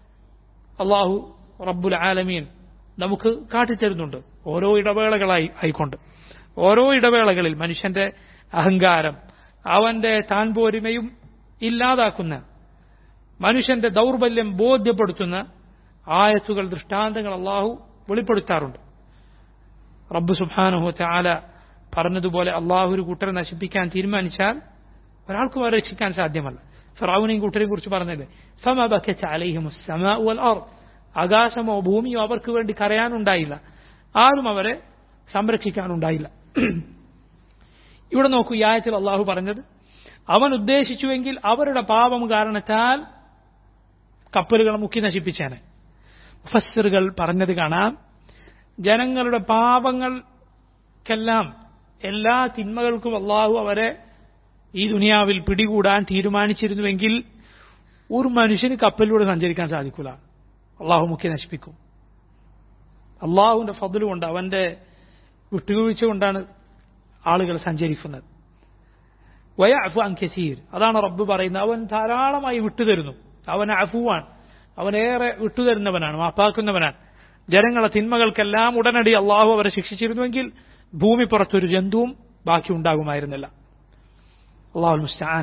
അള്ളാഹു റബ്ബുൽ ആലമീൻ നമുക്ക് കാട്ടിത്തരുന്നുണ്ട് ഓരോ ഇടവേളകളായി ആയിക്കൊണ്ട് ഓരോ ഇടവേളകളിൽ മനുഷ്യന്റെ അഹങ്കാരം അവന്റെ താൻ പോരിമയും ഇല്ലാതാക്കുന്ന മനുഷ്യന്റെ ദൗർബല്യം ബോധ്യപ്പെടുത്തുന്ന ആയത്തുകൾ ദൃഷ്ടാന്തങ്ങൾ അള്ളാഹു വെളിപ്പെടുത്താറുണ്ട് റബ്ബ് സുബാനുഹു ചാല പറഞ്ഞതുപോലെ അള്ളാഹു ഒരു കൂട്ടരെ നശിപ്പിക്കാൻ തീരുമാനിച്ചാൽ ഒരാൾക്കും അവരെ രക്ഷിക്കാൻ സാധ്യമല്ല ഫറാവുനെയും കൂട്ടരെയും കുറിച്ച് പറഞ്ഞത് ആകാശമോ ഭൂമിയോ അവർക്ക് വേണ്ടി കരയാനുണ്ടായില്ല ആരും അവരെ സംരക്ഷിക്കാനുണ്ടായില്ല ഇവിടെ നോക്കൂ ഈ ആയത്തിൽ അള്ളാഹു പറഞ്ഞത് അവൻ ഉദ്ദേശിച്ചുവെങ്കിൽ അവരുടെ പാപം കാരണത്താൽ കപ്പലുകൾ മുക്കി നശിപ്പിച്ചാണ് മുഫസ്സിറുകൾ പറഞ്ഞത് കാണാം ജനങ്ങളുടെ പാപങ്ങൾക്കെല്ലാം എല്ലാ തിന്മകൾക്കും അള്ളാഹു അവരെ ഈ ദുനിയാവിൽ പിടികൂടാൻ തീരുമാനിച്ചിരുന്നുവെങ്കിൽ ഒരു മനുഷ്യന് കപ്പലിലൂടെ സഞ്ചരിക്കാൻ സാധിക്കില്ല അള്ളാഹു മുഖ്യ നശിപ്പിക്കും അള്ളാഹുവിന്റെ ഫضൽ കൊണ്ട് അവന്റെ വിട്ടുവീഴ്ച കൊണ്ടാണ് ആളുകൾ സഞ്ചരിക്കുന്നത് വയഅഫു അൻ കസീർ അതാണ് റബ്ബ് പറയുന്നത് അവൻ ധാരാളമായി വിട്ടുതരുന്നു അവൻ അഫുവാൻ അവനേറെ വിട്ടുതരുന്നവനാണ് മാപ്പാക്കുന്നവനാണ് ജനങ്ങളെ തിന്മകൾക്കെല്ലാം ഉടനടി അള്ളാഹു അവരെ ശിക്ഷിച്ചിരുന്നുവെങ്കിൽ ഭൂമി പുറത്തൊരു ജന്തുവും ബാക്കി ഉണ്ടാകുമായിരുന്നില്ല അള്ളാഹു മുസ്തആൻ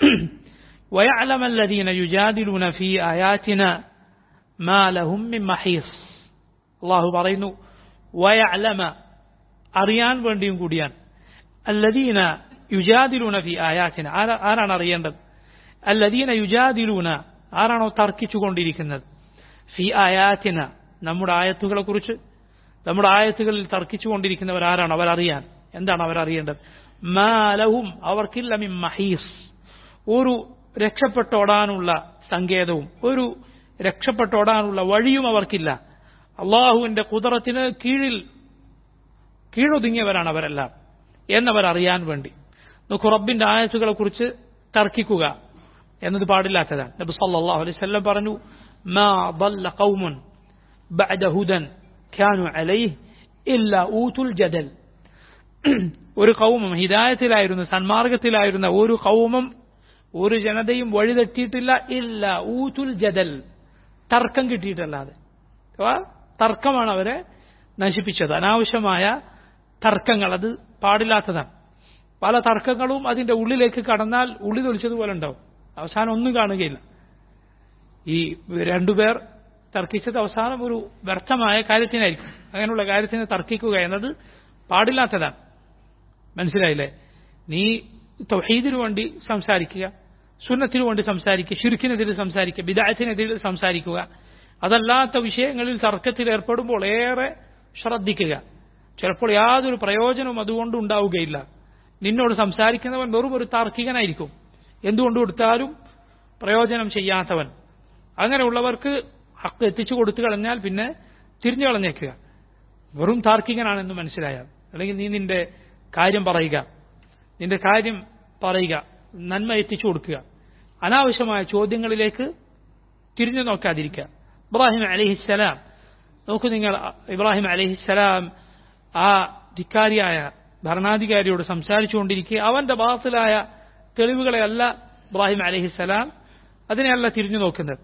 ويعلم الذين يجادلون في آياتنا ما لهم من محيص അള്ളാഹു പറയുന്നു വയഅലമ അറിയാൻ വേണ്ടിയും കൂടിയാണ് അല്ലദീന യുജാദിലൂന ഫി ആയാത്തിന ആരാണ് അറിയേണ്ടത് അല്ലദീന യുജാദിലൂന ആരാണോ തർക്കിച്ചുകൊണ്ടിരിക്കുന്നത് ഫി ആയാത്തിന നമ്മുടെ ആയത്തുകളെ കുറിച്ച് നമ്മുടെ ആയത്തുകളിൽ തർക്കിച്ചുകൊണ്ടിരിക്കുന്നവർ ആരാണ് അവരറിയാൻ എന്താണ് അവരറിയേണ്ടത് മാലഹും അവർക്കില്ല മിൻ മഹീസ് ഒരു രക്ഷപ്പെട്ടോടാനുള്ള സങ്കേതവും ഒരു രക്ഷപ്പെട്ടോടാനുള്ള വഴിയും അവർക്കില്ല അള്ളാഹുവിന്റെ കുതിറത്തിന് കീഴിൽ കീഴൊതുങ്ങിയവരാണ് അവരെല്ലാം എന്നവരറിയാൻ വേണ്ടി നോക്കൂ റബ്ബിന്റെ ആയത്തുകളെ കുറിച്ച് തർക്കിക്കുക എന്നത് പാടില്ലാത്തതാണ് നബി സല്ലല്ലാഹു അലൈഹി വസല്ലം പറഞ്ഞു മാ ضل قوم بعد هدى كانوا عليه إلا أوتوا الجدل ഒരു കൗമും ഹിദായത്തിലായിരുന്നു സന്മാർഗത്തിലായിരുന്ന ഒരു കൗമും ഒരു ജനതയും വഴിതെറ്റിയിട്ടില്ല ഇല്ല ഊതുൽ ജദൽ തർക്കം കിട്ടിയിട്ടല്ലാതെ തർക്കമാണ് അവരെ നശിപ്പിച്ചത് അനാവശ്യമായ തർക്കങ്ങൾ അത് പാടില്ലാത്തതാണ് പല തർക്കങ്ങളും അതിന്റെ ഉള്ളിലേക്ക് കടന്നാൽ ഉള്ളി തൊലിച്ചതുപോലെ ഉണ്ടാവും അവസാനം ഒന്നും കാണുകയില്ല ഈ രണ്ടുപേർ തർക്കിച്ചത് അവസാനം ഒരു വ്യർത്ഥമായ കാര്യത്തിനായിരിക്കും അങ്ങനെയുള്ള കാര്യത്തിന് തർക്കിക്കുക എന്നത് പാടില്ലാത്തതാണ് മനസ്സിലായില്ലേ നീ തൗഹീദിനു വേണ്ടി സംസാരിക്കുക സുന്നത്തിനു വേണ്ടി സംസാരിക്കുക ഷിർക്കിനെതിരെ സംസാരിക്കുക ബിദായത്തിനെതിരെ സംസാരിക്കുക അതല്ലാത്ത വിഷയങ്ങളിൽ തർക്കത്തിൽ ഏർപ്പെടുമ്പോൾ ഏറെ ശ്രദ്ധിക്കുക ചിലപ്പോൾ യാതൊരു പ്രയോജനവും അതുകൊണ്ട് ഉണ്ടാവുകയില്ല നിന്നോട് സംസാരിക്കുന്നവൻ വെറും ഒരു താർക്കികനായിരിക്കും എന്തുകൊണ്ട് കൊടുത്താലും പ്രയോജനം ചെയ്യാത്തവൻ അങ്ങനെയുള്ളവർക്ക് ഹക്ക് എത്തിച്ചു കൊടുത്തു കളഞ്ഞാൽ പിന്നെ തിരിഞ്ഞു കളഞ്ഞേക്കുക വെറും താർക്കികനാണെന്ന് മനസ്സിലായാൽ അല്ലെങ്കിൽ നീ നിന്റെ കാര്യം പറയുക നിന്റെ കാര്യം പറയുക നന്മ എത്തിച്ചു കൊടുക്കുക അനാവശ്യമായ ചോദ്യങ്ങളിലേക്ക് തിരിഞ്ഞു നോക്കാതിരിക്കുക ഇബ്രാഹിം അലഹിസ്സലാം നോക്കൂ നിങ്ങൾ ഇബ്രാഹിം അലഹിസ്സലാം ആ ധിക്കാരിയായ ഭരണാധികാരിയോട് സംസാരിച്ചുകൊണ്ടിരിക്കുക അവന്റെ ബാത്തിലായ തെളിവുകളെയല്ല ഇബ്രാഹിം അലഹിസ്സലാം അതിനെയല്ല തിരിഞ്ഞു നോക്കുന്നത്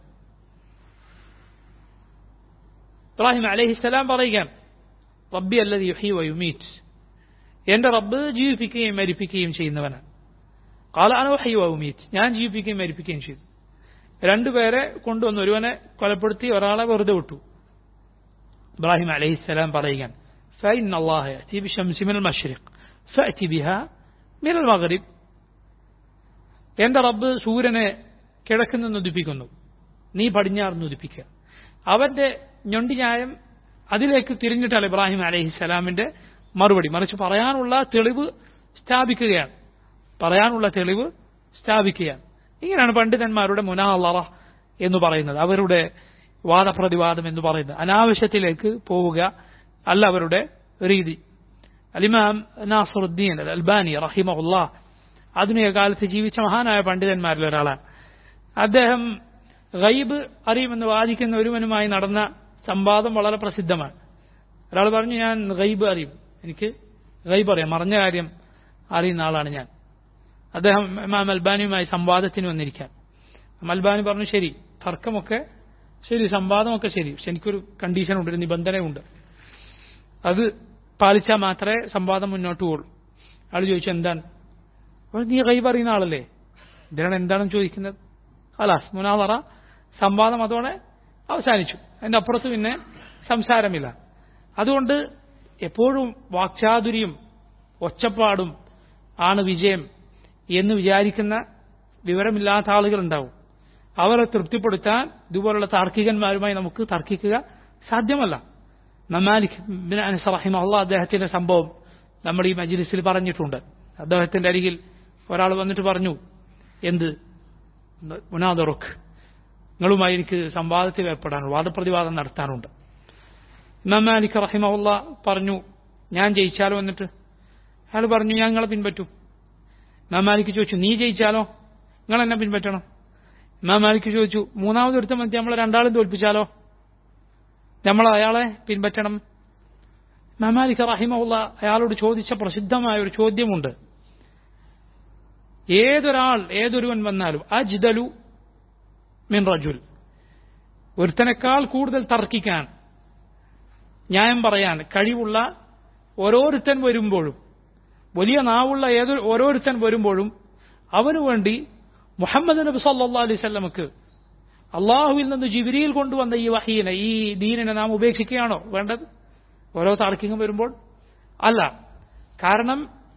ഇബ്രാഹിം അലഹിസ്സലാം പറയുക റബ്ബി അല്ലത് യുഹി വയുമീറ്റ് എന്റെ റബ്ബ് ജീവിപ്പിക്കുകയും മരിപ്പിക്കുകയും ചെയ്യുന്നവനാണ് കാല അനോഹി വൗമീറ്റ് ഞാൻ ജീവിപ്പിക്കുകയും മരിപ്പിക്കുകയും ചെയ്തു രണ്ടുപേരെ കൊണ്ടുവന്ന് ഒരുവനെ കൊലപ്പെടുത്തി ഒരാളെ വെറുതെ വിട്ടു ഇബ്രാഹിം അലഹിസ്സലാം പറയുകയാണ് فإن الله يأتي بشمس من المشرق فأتي بها من المغرب എന്റെ റബ്ബ് സൂര്യനെ കിഴക്കുനിന്ന് ഉദിപ്പിക്കുന്നു നീ പടിഞ്ഞാറുന്ന് ഉദിപ്പിക്കുക അവന്റെ ഞൊണ്ടിന്യായം അതിലേക്ക് തിരിഞ്ഞിട്ടല്ല ഇബ്രാഹിം അലഹിസ്സലാമിന്റെ മറുപടി മറിച്ച് പറയാനുള്ള തെളിവ് സ്ഥാപിക്കുകയാണ് പറയാനുള്ള തെളിവ് സ്ഥാപിക്കുകയാണ് ഇങ്ങനെയാണ് പണ്ഡിതന്മാരുടെ മുനാളറ എന്ന് പറയുന്നത് അവരുടെ വാദപ്രതിവാദം എന്ന് പറയുന്നത് അനാവശ്യത്തിലേക്ക് പോവുക അല്ല അവരുടെ രീതി അലിമാം നാസറുദ്ദീൻ അൽ അൽബാനി റഹിമഹുല്ല ആധുനിക കാലത്ത് ജീവിച്ച മഹാനായ പണ്ഡിതന്മാരിൽ ഒരാളാണ് അദ്ദേഹം ഗൈബ് അറിയുമെന്ന് വാദിക്കുന്ന ഒരുവനുമായി നടന്ന സംവാദം വളരെ പ്രസിദ്ധമാണ് ഒരാൾ പറഞ്ഞു ഞാൻ ഗൈബ് അറിയും എനിക്ക് ഗൈബ് അറിയാം മറഞ്ഞ കാര്യം അറിയുന്ന ആളാണ് ഞാൻ അദ്ദേഹം ഇമാം അൽബാനിയുമായി സംവാദത്തിന് വന്നിരിക്കാൻ അൽബാനി പറഞ്ഞു ശരി തർക്കമൊക്കെ ശരി സംവാദമൊക്കെ ശരി പക്ഷെ എനിക്കൊരു കണ്ടീഷനുണ്ട് ഒരു നിബന്ധനയുണ്ട് അത് പാലിച്ചാൽ മാത്രമേ സംവാദം മുന്നോട്ട് പോകുള്ളൂ ആൾ ചോദിച്ചു എന്താണ് അപ്പോൾ നീ ഗൈബ് അറിയുന്ന ആളല്ലേ ഇതിനാണ് എന്താണെന്ന് ചോദിക്കുന്നത് അലാസ് മുനാവറ സംവാദം അതോടെ അവസാനിച്ചു അതിന്റെ അപ്പുറത്ത് പിന്നെ സംസാരമില്ല അതുകൊണ്ട് എപ്പോഴും വാക്ചാതുര്യം ഒച്ചപ്പാടും ആണ് വിജയം എന്ന് വിചാരിക്കുന്ന വിവരമില്ലാത്ത ആളുകളുണ്ടാവും അവരെ തൃപ്തിപ്പെടുത്താൻ ഇതുപോലുള്ള താർക്കികന്മാരുമായി നമുക്ക് തർക്കിക്കുക സാധ്യമല്ല മമാലിക് ബിൻ അനസ് റഹിമഹുള്ള അദ്ദേഹത്തിന്റെ സംഭവം നമ്മൾ ഈ മജ്ലിസിൽ പറഞ്ഞിട്ടുണ്ട് അദ്ദേഹത്തിന്റെ അരികിൽ ഒരാൾ വന്നിട്ട് പറഞ്ഞു എന്ത് മുനാദറുഖ് നിങ്ങളുമായി എനിക്ക് സംവാദത്തിൽ ഏർപ്പെടാനുണ്ട് വാദപ്രതിവാദം നടത്താനുണ്ട് ഇമാം മാലിക് റഹിമഹുള്ള പറഞ്ഞു ഞാൻ ജയിച്ചാലോ എന്നിട്ട് അയാൾ പറഞ്ഞു ഞാൻ നിങ്ങളെ പിൻപറ്റും ഇമാം മാലിക് ചോദിച്ചു നീ ജയിച്ചാലോ നിങ്ങൾ എന്നെ പിൻപറ്റണം ഇമാം മാലിക് ചോദിച്ചു മൂന്നാമത് ഒരുത്തം മതി നമ്മളെ രണ്ടാളും തോൽപ്പിച്ചാലോ നമ്മൾ അയാളെ പിൻപറ്റണം ഇമാം മാലിക് റഹിമഹുള്ള അയാളോട് ചോദിച്ച പ്രസിദ്ധമായ ഒരു ചോദ്യമുണ്ട് ഏതൊരാൾ ഏതൊരുവൻ വന്നാലും അജ്ദലു മിൻ റജുൽ ഒരുത്തനേക്കാൾ കൂടുതൽ തർക്കിക്കാൻ ന്യായം പറയാൻ കഴിവുള്ള ഓരോരുത്തൻ വരുമ്പോഴും വലിയ നാവുള്ള ഏതൊരു ഓരോരുത്തൻ വരുമ്പോഴും അവനു വേണ്ടി മുഹമ്മദ് നബി സല്ലാ അലൈഹി സ്വല്ലമക്ക് അള്ളാഹുവിൽ നിന്ന് ജിബിരിയിൽ കൊണ്ടുവന്ന ഈ വഹീനെ ഈ ദീനിനെ നാം ഉപേക്ഷിക്കുകയാണോ വേണ്ടത് ഓരോ തർക്കിങ്ങും വരുമ്പോൾ അല്ല കാരണം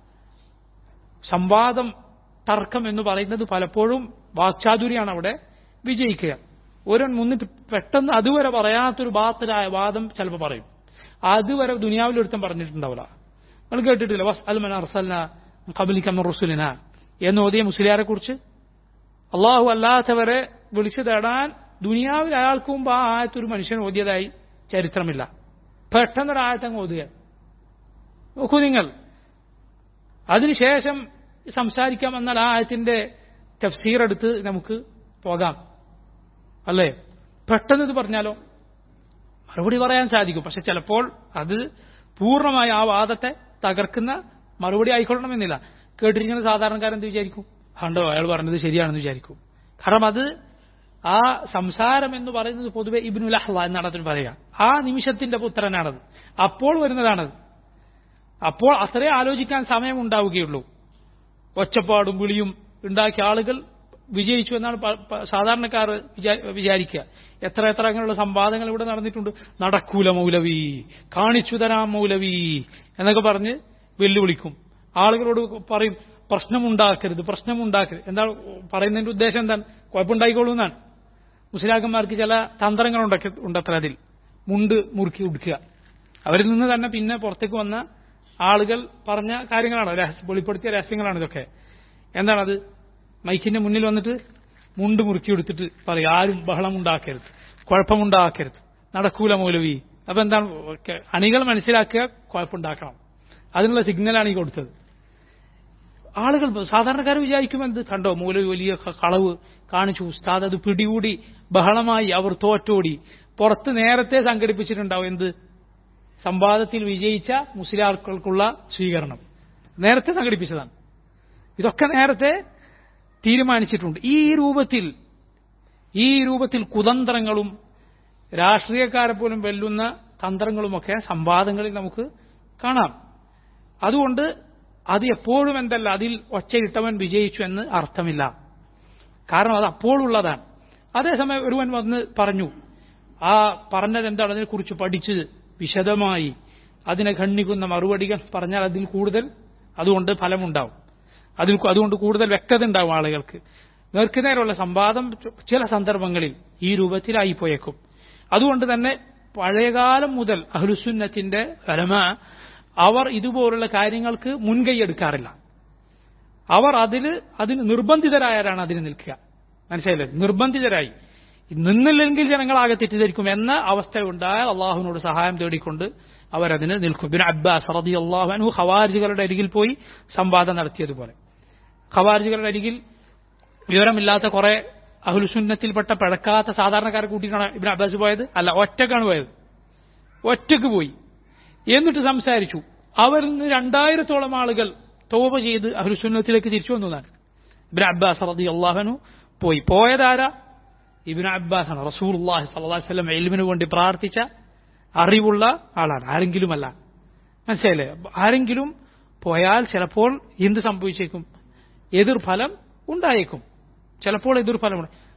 സംവാദം തർക്കം എന്ന് പറയുന്നത് പലപ്പോഴും വാക്ചാതുര്യാണ് അവിടെ വിജയിക്കുക ഒരു മുന്നിട്ട് പെട്ടെന്ന് അതുവരെ പറയാത്തൊരു ബാത്തിലായ വാദം ചിലപ്പോൾ പറയും അതുവരെ ദുനിയാവിൽ ഒരുത്തം പറഞ്ഞിട്ടുണ്ടാവില്ല നിങ്ങൾ കേട്ടിട്ടില്ല വസ് അൽ മന അർസൽന കബലിക്കമ്മ റുസുലിന എന്ന് ഓതിയ മുസ്ലിയാരെ കുറിച്ച് അള്ളാഹു അല്ലാത്തവരെ വിളിച്ചു തേടാൻ ദുനിയാവിൽ അയാൾക്ക് മുമ്പ് ആ ആയത്തൊരു മനുഷ്യൻ ഓതിയതായി ചരിത്രമില്ല പെട്ടെന്നൊരു ആയത്തങ്ങ് ഓതുക നോക്കൂ നിങ്ങൾ അതിനുശേഷം സംസാരിക്കാം എന്നാൽ ആ ആയത്തിന്റെ തഫ്സീർ എടുത്ത് നമുക്ക് പോകാം അല്ലേ പെട്ടെന്ന് ഇത് പറഞ്ഞാലോ മറുപടി പറയാൻ സാധിക്കും പക്ഷെ ചിലപ്പോൾ അത് പൂർണ്ണമായി ആ വാദത്തെ തകർക്കുന്ന മറുപടി ആയിക്കൊള്ളണമെന്നില്ല കേട്ടിരിക്കുന്ന സാധാരണക്കാരെന്ത് വിചാരിക്കും കണ്ടോ അയാൾ പറഞ്ഞത് ശരിയാണെന്ന് വിചാരിക്കും കാരണം അത് ആ സംസാരം എന്ന് പറയുന്നത് പൊതുവെ ഇബിനുൽ അഹ്ല എന്നാണ് അതിന് പറയുക ആ നിമിഷത്തിന്റെ പുത്രനാണത് അപ്പോൾ വരുന്നതാണത് അപ്പോൾ അത്രേ ആലോചിക്കാൻ സമയം ഉണ്ടാവുകയുള്ളൂ ഒച്ചപ്പാടും വിളിയും ഉണ്ടാക്കിയ ആളുകൾ വിജയിച്ചു എന്നാണ് സാധാരണക്കാർ വിചാരിക്കുക എത്ര എത്ര അങ്ങനെയുള്ള സംവാദങ്ങൾ ഇവിടെ നടന്നിട്ടുണ്ട് നടക്കൂല മൗലവി കാണിച്ചു തരാം മൗലവി എന്നൊക്കെ പറഞ്ഞ് വെല്ലുവിളിക്കും ആളുകളോട് പറയും പ്രശ്നമുണ്ടാക്കരുത് പ്രശ്നമുണ്ടാക്കരുത് എന്താണ് പറയുന്നതിന്റെ ഉദ്ദേശം എന്താണ് കുഴപ്പമുണ്ടായിക്കോളൂ എന്നാണ് മുസ്ലിയാക്കന്മാർക്ക് ചില തന്ത്രങ്ങൾ ഉണ്ടത്ര അതിൽ മുണ്ട് മുറുക്കി ഉടുക്കുക അവരിൽ നിന്ന് തന്നെ പിന്നെ പുറത്തേക്ക് വന്ന ആളുകൾ പറഞ്ഞ കാര്യങ്ങളാണ് രഹസ്യ വെളിപ്പെടുത്തിയ രഹസ്യങ്ങളാണ് ഇതൊക്കെ എന്താണത് മൈക്കിന്റെ മുന്നിൽ വന്നിട്ട് മുണ്ട് മുറുക്കി എടുത്തിട്ട് പറയും ആരും ബഹളം ഉണ്ടാക്കരുത് കുഴപ്പമുണ്ടാക്കരുത് നടക്കൂല മൗലവി അപ്പൊ എന്താണ് അണികൾ മനസ്സിലാക്കുക കുഴപ്പമുണ്ടാക്കണം അതിനുള്ള സിഗ്നലാണ് ഈ കൊടുത്തത് ആളുകൾ സാധാരണക്കാർ വിചാരിക്കും എന്ത് കണ്ടോ മൗലവി വലിയ കളവ് കാണിച്ചു ഉസ്താദ് അത് പിടികൂടി ബഹളമായി അവർ തോറ്റോടി പുറത്ത് നേരത്തെ സംഘടിപ്പിച്ചിട്ടുണ്ടാവും എന്ത് സംവാദത്തിൽ വിജയിച്ച മുസ്ലിംകൾക്കുള്ള സ്വീകരണം നേരത്തെ സംഘടിപ്പിച്ചതാണ് ഇതൊക്കെ നേരത്തെ തീരുമാനിച്ചിട്ടുണ്ട് ഈ രൂപത്തിൽ ഈ രൂപത്തിൽ കുതന്ത്രങ്ങളും രാഷ്ട്രീയക്കാരെ പോലും വെല്ലുന്ന തന്ത്രങ്ങളുമൊക്കെ സംവാദങ്ങളിൽ നമുക്ക് കാണാം അതുകൊണ്ട് അത് എപ്പോഴും എന്തല്ല അതിൽ ഒച്ചയിട്ടവൻ വിജയിച്ചു എന്ന് അർത്ഥമില്ല കാരണം അത് അപ്പോഴുള്ളതാണ് അതേസമയം ഒരുവൻ വന്ന് പറഞ്ഞു ആ പറഞ്ഞത് എന്താണ് അതിനെക്കുറിച്ച് പഠിച്ച് വിശദമായി അതിനെ ഖണ്ഡിക്കുന്ന മറുപടികൾ പറഞ്ഞാൽ അതിൽ കൂടുതൽ അതുകൊണ്ട് ഫലമുണ്ടാവും അതിൽ അതുകൊണ്ട് കൂടുതൽ വ്യക്തത ഉണ്ടാവും ആളുകൾക്ക് നേർക്കുനേരുള്ള സംവാദം ചില സന്ദർഭങ്ങളിൽ ഈ രൂപത്തിലായി പോയേക്കും അതുകൊണ്ട് തന്നെ പഴയകാലം മുതൽ അഹ്ലുസുന്നത്തിന്റെ ഫലമ അവർ ഇതുപോലുള്ള കാര്യങ്ങൾക്ക് മുൻകൈ എടുക്കാറില്ല അവർ അതിൽ അതിന് നിർബന്ധിതരായാലാണ് അതിന് നിൽക്കുക മനസ്സിലായില്ലേ നിർബന്ധിതരായി നിന്നില്ലെങ്കിൽ ജനങ്ങളാകെ തെറ്റിദ്ധരിക്കും എന്ന അവസ്ഥ ഉണ്ടായാൽ അള്ളാഹുവിനോട് സഹായം തേടിക്കൊണ്ട് അവരതിന് നിൽക്കും പിന്നെ അബ്ബാസ് റതി അള്ളാഹു ഖവാരിജുകളുടെ അരികിൽ പോയി സംവാദം നടത്തിയതുപോലെ ഖവാരിജുകളുടെ അരികിൽ വിവരമില്ലാത്ത കുറെ അഹുലുസുന്നത്തിൽപ്പെട്ട പിഴക്കാത്ത സാധാരണക്കാരെ കൂട്ടിയിട്ടാണ് ഇബിൻ അബ്ബാസ് പോയത് അല്ല ഒറ്റക്കാണ് പോയത് ഒറ്റക്ക് പോയി എന്നിട്ട് സംസാരിച്ചു അവരിൽ നിന്ന് രണ്ടായിരത്തോളം ആളുകൾ തോപ ചെയ്ത് അഹുലുസുന്നത്തിലേക്ക് തിരിച്ചു വന്നതാണ് ഇബിൻ അബ്ബാസ് റതി അള്ളാഹനു പോയി പോയതാരാ ഇബിൻ അബ്ബാസ് ആണ് റസൂൽ അള്ളാഹി സല്ലാഹു വല്ലം എൽമിന് വേണ്ടി പ്രാർത്ഥിച്ച അറിവുള്ള ആളാണ് ആരെങ്കിലുമല്ല മനസ്സിലായില്ലേ ആരെങ്കിലും പോയാൽ ചിലപ്പോൾ എന്ത് സംഭവിച്ചേക്കും എതിർഫലം ഉണ്ടായേക്കും ചിലപ്പോൾ എതിർഫലമുണ്ട്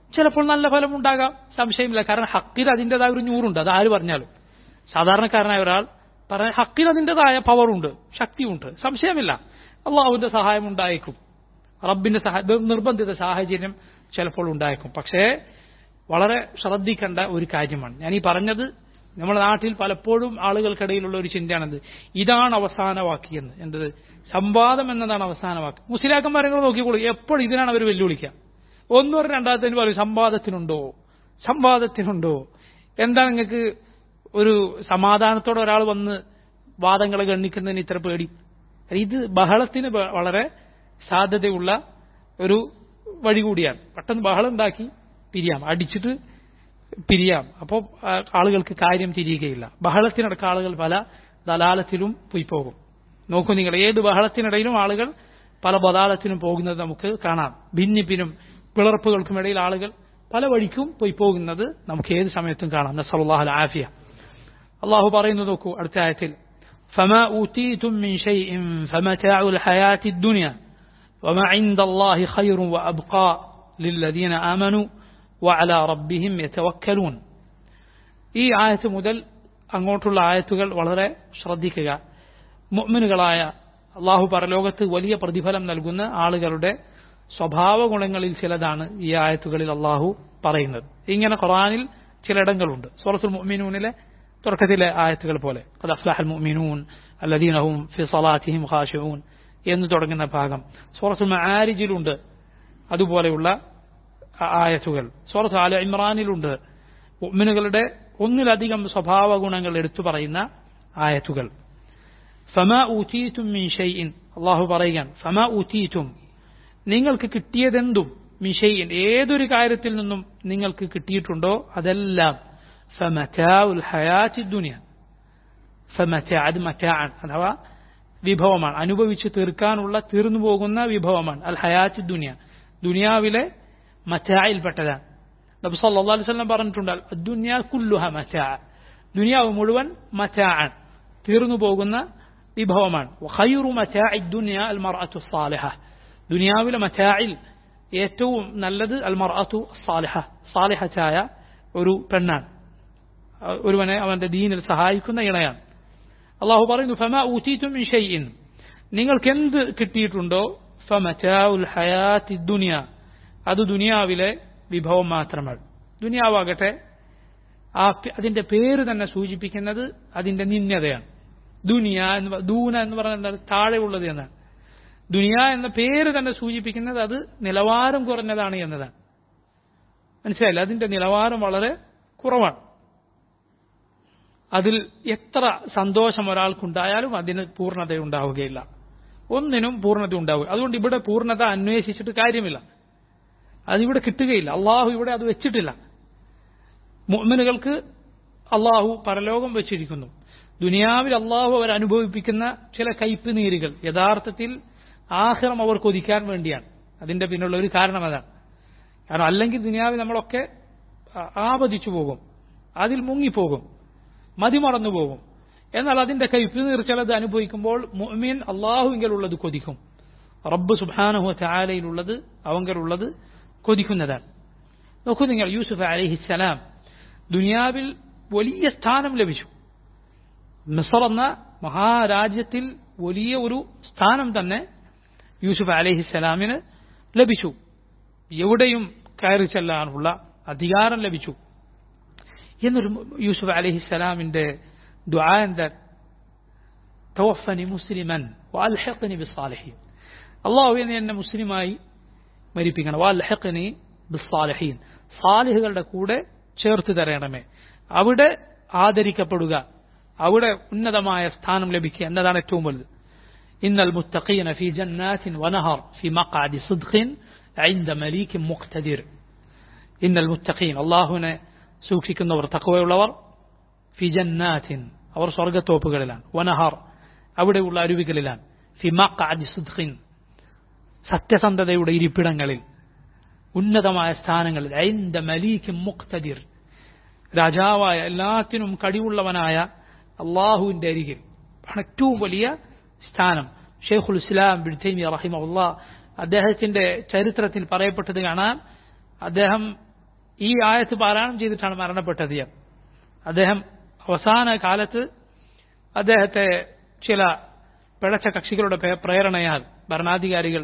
ചിലപ്പോൾ നല്ല ഫലം ഉണ്ടാകാം സംശയമില്ല കാരണം ഹക്കിൽ അതിൻ്റെതായ ഒരു ഞൂറുണ്ട് അത് ആര് പറഞ്ഞാലും സാധാരണക്കാരനായ ഒരാൾ പറഞ്ഞ ഹക്കിൽ അതിൻ്റെതായ പവറുണ്ട് ശക്തിയുണ്ട് സംശയമില്ല അള്ളാഹുവിന്റെ സഹായം ഉണ്ടായേക്കും റബ്ബിന്റെ സഹായ നിർബന്ധിത സാഹചര്യം ചിലപ്പോൾ ഉണ്ടായേക്കും പക്ഷേ വളരെ ശ്രദ്ധിക്കേണ്ട ഒരു കാര്യമാണ് ഞാൻ ഈ പറഞ്ഞത് നമ്മുടെ നാട്ടിൽ പലപ്പോഴും ആളുകൾക്കിടയിലുള്ള ഒരു ചിന്തയാണത് ഇതാണ് അവസാന വാക്കിയെന്ന് എന്തത് സംവാദം എന്നതാണ് അവസാന വാക്ക് മുസ്ലിയാക്കന്മാരെ നോക്കിക്കോളൂ എപ്പോഴും ഇതിനാണ് അവർ വെല്ലുവിളിക്കുക ഒന്നോ രണ്ടാമത്തേന് പറയും സംവാദത്തിനുണ്ടോ സംവാദത്തിനുണ്ടോ എന്താ നിങ്ങൾക്ക് ഒരു സമാധാനത്തോടെ ഒരാൾ വന്ന് വാദങ്ങളെ ഗണ്ണിക്കുന്നതിന് ഇത്ര പേടി ഇത് ബഹളത്തിന് വളരെ സാധ്യതയുള്ള ഒരു വഴി കൂടിയാണ് പെട്ടെന്ന് ബഹളം ഉണ്ടാക്കി പിരിയാം അടിച്ചിട്ട് പിരിയാം അപ്പോൾ ആളുകൾക്ക് കാര്യം തിരിയുകയില്ല ബഹളത്തിനിടക്ക് ആളുകൾ പല ദലാലത്തിലും പോയി പോകും നോക്കൂ നിങ്ങൾ ഏത് ബഹളത്തിനിടയിലും ആളുകൾ പല ബദാലത്തിനും പോകുന്നത് നമുക്ക് കാണാം ഭിന്നിപ്പിനും പിളർപ്പുകൾക്കുമിടയിൽ ആളുകൾ പല വഴിക്കും പോയി പോകുന്നത് നമുക്ക് ഏത് സമയത്തും കാണാം നസറുല്ലാഹുൽ ആഫിയ അള്ളാഹു പറയുന്നു നോക്കൂ അടുത്ത ആയത്തിൽ فما أوتيتم من شيء فمتاع الحياة الدنيا وما عند الله خير وأبقى للذين آمنوا وعلى ربهم يتوكلون ഈ ആയത്ത് മുതൽ അങ്ങോട്ടുള്ള ആയത്തുകൾ വളരെ ശ്രദ്ധിക്കുക മുഅ്മിനുകളായ അള്ളാഹു പരലോകത്ത് വലിയ പ്രതിഫലം നൽകുന്ന ആളുകളുടെ സ്വഭാവ ഗുണങ്ങളിൽ ചിലതാണ് ഈ ആയത്തുകളിൽ അള്ളാഹു പറയുന്നത് ഇങ്ങനെ ഖുറാനിൽ ചിലയിടങ്ങളുണ്ട് സൂറത്തുൽ മുഅ്മിനൂനിലെ തുടക്കത്തിലെ ആയത്തുകൾ പോലെ അത് അഫ്ലാഹൽ മുഅ്മിനൂൻ അല്ലദീനഹും ഫി സലാത്തിഹിം ഖാശിഊൻ എന്ന് തുടങ്ങുന്ന ഭാഗം സൂറത്തുൽ മആരിജിലുണ്ട് അതുപോലെയുള്ള ആയത്തുകൾ സൂറത്ത് ആല ഇമ്രാനിലുണ്ട് മുഅ്മിനുകളുടെ ഒന്നിലധികം സ്വഭാവ ഗുണങ്ങൾ എടുത്തു പറയുന്ന ആയത്തുകൾ ഫമ ഊറ്റീറ്റും മിൻ ഷൈഇൻ അള്ളാഹു പറയുകയാണ് ഫമ ഊറ്റീറ്റും നിങ്ങൾക്ക് കിട്ടിയതെന്തും മിഷയിൻ ഏതൊരു കാര്യത്തിൽ നിന്നും നിങ്ങൾക്ക് കിട്ടിയിട്ടുണ്ടോ അതെല്ലാം ഫമറ്റാഉൽ ഹയാത്തി ദുനിയ ഫമറ്റാ അത് മറ്റാൻ അഥവാ വിഭവമാണ് അനുഭവിച്ചു തീർക്കാനുള്ള തീർന്നു പോകുന്ന വിഭവമാണ് അൽ ഹയാത്തി ദുനിയ ദുനിയാവിലെ മറ്റായിൽപ്പെട്ടതാണ് നബി സല്ലല്ലാഹു അലൈഹി വസല്ലം പറഞ്ഞിട്ടുണ്ട് ദുനിയ കുല്ലുഹ മറ്റാ ദുനിയാവ് മുഴുവൻ മറ്റാൻ തീർന്നു പോകുന്ന വിഭവമാണ് ഖൈറു മറ്റാഇ ദുനിയ അൽ മർഅത്തു സാലിഹ ദുനിയാവിലെ മറ്റായിൽ ഏറ്റവും നല്ലത് അൽ മർഅത്തു സാലിഹ സാലിഹച്ചായ ഒരു പെണ്ണാണ് ഒരുവനെ അവന്റെ ദീനിൽ സഹായിക്കുന്ന ഇണയാണ് അള്ളാഹു പറയുന്നു ഫമ ഊറ്റീറ്റും മിൻ ഷൈഇൻ നിങ്ങൾക്ക് എന്ത് കിട്ടിയിട്ടുണ്ടോ ഫമറ്റാഉൽ ഹയാത്തി ദുനിയ അത് ദുനിയാവിലെ വിഭവം മാത്രമാണ് ദുനിയാവാകട്ടെ ആ അതിന്റെ പേര് തന്നെ സൂചിപ്പിക്കുന്നത് അതിന്റെ നിന്യതയാണ് ദുനിയ എന്ന് ദൂന എന്ന് പറഞ്ഞാൽ താഴെയുള്ളത് എന്നാണ് ദുനിയ എന്ന പേര് തന്നെ സൂചിപ്പിക്കുന്നത് അത് നിലവാരം കുറഞ്ഞതാണ് എന്നതാണ് മനസ്സിലായില്ല അതിന്റെ നിലവാരം വളരെ കുറവാണ് അതിൽ എത്ര സന്തോഷം ഒരാൾക്കുണ്ടായാലും അതിന് പൂർണ്ണത ഉണ്ടാവുകയില്ല ഒന്നിനും പൂർണ്ണത ഉണ്ടാവുക അതുകൊണ്ട് ഇവിടെ പൂർണ്ണത അന്വേഷിച്ചിട്ട് കാര്യമില്ല അതിവിടെ കിട്ടുകയില്ല അള്ളാഹു ഇവിടെ അത് വെച്ചിട്ടില്ല മുഅ്മിനുകൾക്ക് അള്ളാഹു പരലോകം വെച്ചിരിക്കുന്നു ദുനിയാവിൽ അള്ളാഹു അവർ അനുഭവിപ്പിക്കുന്ന ചില കയ്പ് നീരുകൾ യഥാർത്ഥത്തിൽ ആഹ്റം അവർ കൊതിക്കാൻ വേണ്ടിയാണ് അതിന്റെ പിന്നുള്ള ഒരു കാരണം അതാണ് കാരണം അല്ലെങ്കിൽ ദുനിയാവിൽ നമ്മളൊക്കെ ആപതിച്ചു പോകും അതിൽ മുങ്ങിപ്പോകും മതിമറന്നു പോകും എന്നാൽ അതിന്റെ കയ്പ് നീർ ചിലത് അനുഭവിക്കുമ്പോൾ മുഅ്മിൻ അള്ളാഹുവിങ്കലുള്ളത് കൊതിക്കും റബ്ബ് സുബാനഹു ചാലയിലുള്ളത് അവങ്കലുള്ളത് കൊതിക്കുന്നതാണ് നോക്കൂ നിങ്ങൾ യൂസുഫ് അലഹിസലാം ദുനിയാവിൽ വലിയ സ്ഥാനം ലഭിച്ചു മിസർ എന്ന മഹാരാജ്യത്തിൽ വലിയ ഒരു സ്ഥാനം തന്നെ യൂസുഫ് അലഹിസലാമിന് ലഭിച്ചു എവിടെയും കയറി ചെല്ലാനുള്ള അധികാരം ലഭിച്ചു എന്നൊരു യൂസുഫ് അലഹിസലാമിന്റെ ദുആ എന്താ തവഫനി മുസ്ലിമൻ വാൽഹഖനി ബിസ്സാലിഹീൻ അള്ളാഹു നീ എന്നെ മുസ്ലിമായി മരിപ്പിക്കണം വാൽഹഖനി ബിസ്സാലിഹീൻ സാലിഹുകളുടെ കൂടെ ചേർത്ത് തരണമേ അവിടെ ആദരിക്കപ്പെടുക അവിടെ ഉന്നതമായ സ്ഥാനം ലഭിക്കുക എന്നതാണ് ഏറ്റവും വലുത് ഇന്നൽ മുത്തഖീന ഫി ജന്നാത്തിൻ വനഹർ ഫി മഖഅദി സിദ്ഖിൻ عند مليك مقتدر إن المتقين അള്ളാഹുവിനെ സൂക്ഷിക്കുന്നവർ തക്കവയുള്ളവർ ഫി ജന്നാത്തിൻ അവർ സ്വർഗത്തോപ്പുകളിലാണ് വനഹർ അവിടെയുള്ള അരുവികളിലാണ് ഫി മഖഅദി സിദ്ഖിൻ സത്യസന്ധതയുടെ ഇരിപ്പിടങ്ങളിൽ ഉന്നതമായ സ്ഥാനങ്ങളിൽ ഐന്ദ മലീക്ക് മുക്തദിർ രാജാവായ എല്ലാത്തിനും കഴിവുള്ളവനായ അള്ളാഹുവിന്റെ അരികിൽ ഏറ്റവും വലിയ സ്ഥാനം ഷെയ്ഖുൽ ഇസ്ലാം ബിൻ തൈമിയ റഹിമഹുല്ല അദ്ദേഹത്തിന്റെ ചരിത്രത്തിൽ പറയപ്പെട്ടത് കാണാൻ അദ്ദേഹം ഈ ആയത്ത് പാരായണം ചെയ്തിട്ടാണ് മരണപ്പെട്ടത് ഇയാൾ അദ്ദേഹം അവസാന കാലത്ത് അദ്ദേഹത്തെ ചില പിഴച്ച കക്ഷികളുടെ പേ- പ്രേരണയാൽ ഭരണാധികാരികൾ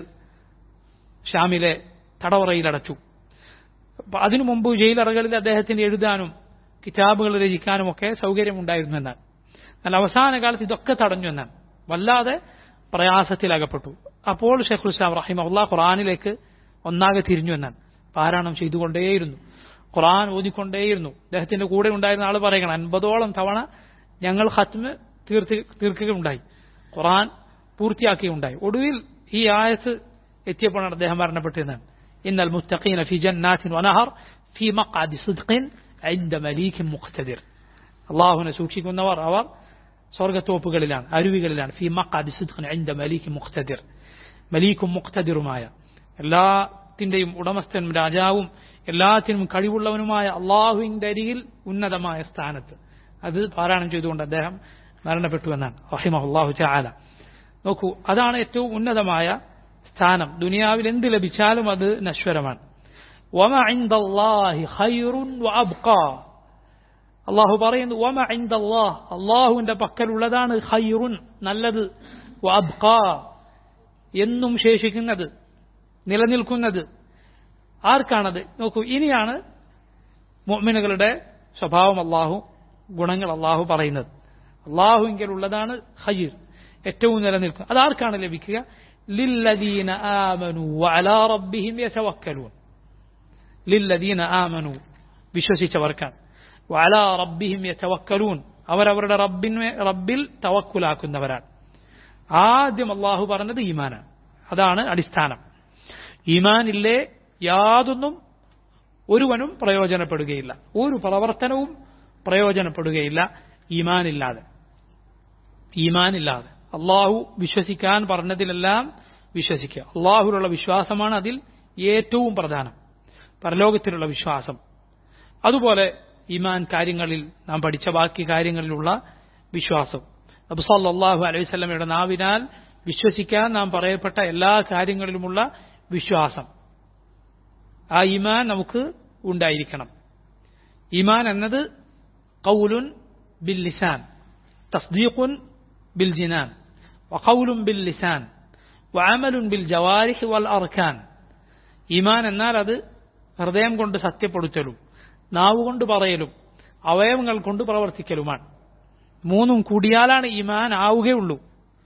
ഷാമിലെ തടവറയിലടച്ചു അപ്പൊ അതിനു മുമ്പ് ജയിലറകളിൽ അദ്ദേഹത്തിന് എഴുതാനും കിതാബുകൾ രചിക്കാനും ഒക്കെ സൗകര്യമുണ്ടായിരുന്നു എന്നാണ് എന്നാൽ അവസാന കാലത്ത് ഇതൊക്കെ തടഞ്ഞു എന്നാണ് വല്ലാതെ പ്രയാസത്തിലകപ്പെട്ടു അപ്പോൾ ഷെയ്ഖുൽ ഇസ്ലാം റഹിമ ഖുറാനിലേക്ക് ഒന്നാകെ തിരിഞ്ഞു എന്നാണ് പാരായണം ചെയ്തുകൊണ്ടേയിരുന്നു ഖുറാൻ ഓതിക്കൊണ്ടേയിരുന്നു അദ്ദേഹത്തിന്റെ കൂടെ ഉണ്ടായിരുന്ന ആൾ പറയണം അൻപതോളം തവണ ഞങ്ങൾ ഹത്മ് തീർത്ത് തീർക്കുകയുണ്ടായി ഖുറാൻ പൂർത്തിയാക്കുകയുണ്ടായി ഒടുവിൽ ഈ ആയത്ത് എത്തിയപ്പോഴാണ് അദ്ദേഹം മരണപ്പെട്ടതെന്നാണ് ഇന്നൽ മുസ്തഖീന ഫി ജന്നാത്തിൻ വനഹർ ഫി മഖാദി സിദ്ഖിൻ عند مليك مقتدر അള്ളാഹുവിനെ സൂക്ഷിക്കുന്നവർ അവർ സ്വർഗത്തോപ്പുകളിലാണ് അരുവികളിലാണ് ഫി മഖാദി സിദ്ഖിൻ عند مليك مقتدر മലീക്കും മുഖ്തദിറുമായ എല്ലാത്തിന്റെയും ഉടമസ്ഥനും രാജാവും എല്ലാത്തിനും കഴിവുള്ളവനുമായ അള്ളാഹുവിന്റെ അരികിൽ ഉന്നതമായ സ്ഥാനത്ത് അത് പാരായണം ചെയ്തുകൊണ്ട് അദ്ദേഹം മരണപ്പെട്ടു എന്നാണ് റഹിമഹുല്ലാഹു ചാല നോക്കൂ അതാണ് ഏറ്റവും ഉന്നതമായ സ്ഥാനം ദുനിയാവിൽ എന്ത് ലഭിച്ചാലും അത് നശ്വരമാണ് വമ ഇൻദല്ലാഹി ഖൈറുൻ വഅബ്ഖാ അള്ളാഹു പറയുന്നു വമ ഇൻദല്ലാഹ് അള്ളാഹുവിന്റെ പക്കലുള്ളതാണ് ഖൈറുൻ നല്ലത് വഅബ്ഖാ എന്നും ശേഷിക്കുന്നത് നിലനിൽക്കുന്നത് ആർക്കാണത് നോക്കൂ ഇനിയാണ് മുഅ്മിനുകളുടെ സ്വഭാവം അള്ളാഹു ഗുണങ്ങൾ അള്ളാഹു പറയുന്നത് അള്ളാഹുവിങ്കലുള്ളതാണ് ഖൈർ ഏറ്റവും നിലനിൽക്കുക അതാർക്കാണ് ലഭിക്കുക ലില്ലദീന ആമനു വഅലാ റബ്ബിഹിം യതവക്കലൂൻ ലില്ലദീന ആമനു വിശ്വസിച്ചവർക്കാണ് വഅലാ റബ്ബിഹിം യതവക്കലൂൻ അവരവരുടെ റബ്ബിനെ റബ്ബിൽ തവക്കുലാക്കുന്നവരാണ് ആദ്യം അള്ളാഹു പറഞ്ഞത് ഈമാനാണ് അതാണ് അടിസ്ഥാനം ഈമാനില്ലേ യാതൊന്നും ഒരുവനും പ്രയോജനപ്പെടുകയില്ല ഒരു പ്രവർത്തനവും പ്രയോജനപ്പെടുകയില്ല ഈമാനില്ലാതെ ഈമാനില്ലാതെ അള്ളാഹു വിശ്വസിക്കാൻ പറഞ്ഞതിലെല്ലാം വിശ്വസിക്കുക അള്ളാഹുലുള്ള വിശ്വാസമാണ് അതിൽ ഏറ്റവും പ്രധാനം പരലോകത്തിലുള്ള വിശ്വാസം അതുപോലെ ഈമാൻ കാര്യങ്ങളിൽ നാം പഠിച്ച ബാക്കി കാര്യങ്ങളിലുള്ള വിശ്വാസം അബു സല്ലാഹു അലൈഹി സ്വലമയുടെ നാവിനാൽ വിശ്വസിക്കാൻ നാം പറയപ്പെട്ട എല്ലാ കാര്യങ്ങളിലുമുള്ള വിശ്വാസം ആ ഈമാൻ നമുക്ക് ഉണ്ടായിരിക്കണം ഈമാൻ എന്നത് കൗലുൻ ബിൽ ലിസാൻ തസ്ദീഖുൻ ബിൽ ജിനാൻ വഖൗലുൻ ബിൽ ലിസാൻ വഅമലുൻ ബിൽ ജവാരിഹ് വൽ അർക്കാൻ ഈമാൻ എന്നാൽ അത് ഹൃദയം കൊണ്ട് സത്യപ്പെടുത്തലും നാവ് കൊണ്ട് പറയലും അവയവങ്ങൾ കൊണ്ട് പ്രവർത്തിക്കലുമാണ് മൂന്നും കൂടിയാലാണ് ഈമാൻ ആവുകയുള്ളൂ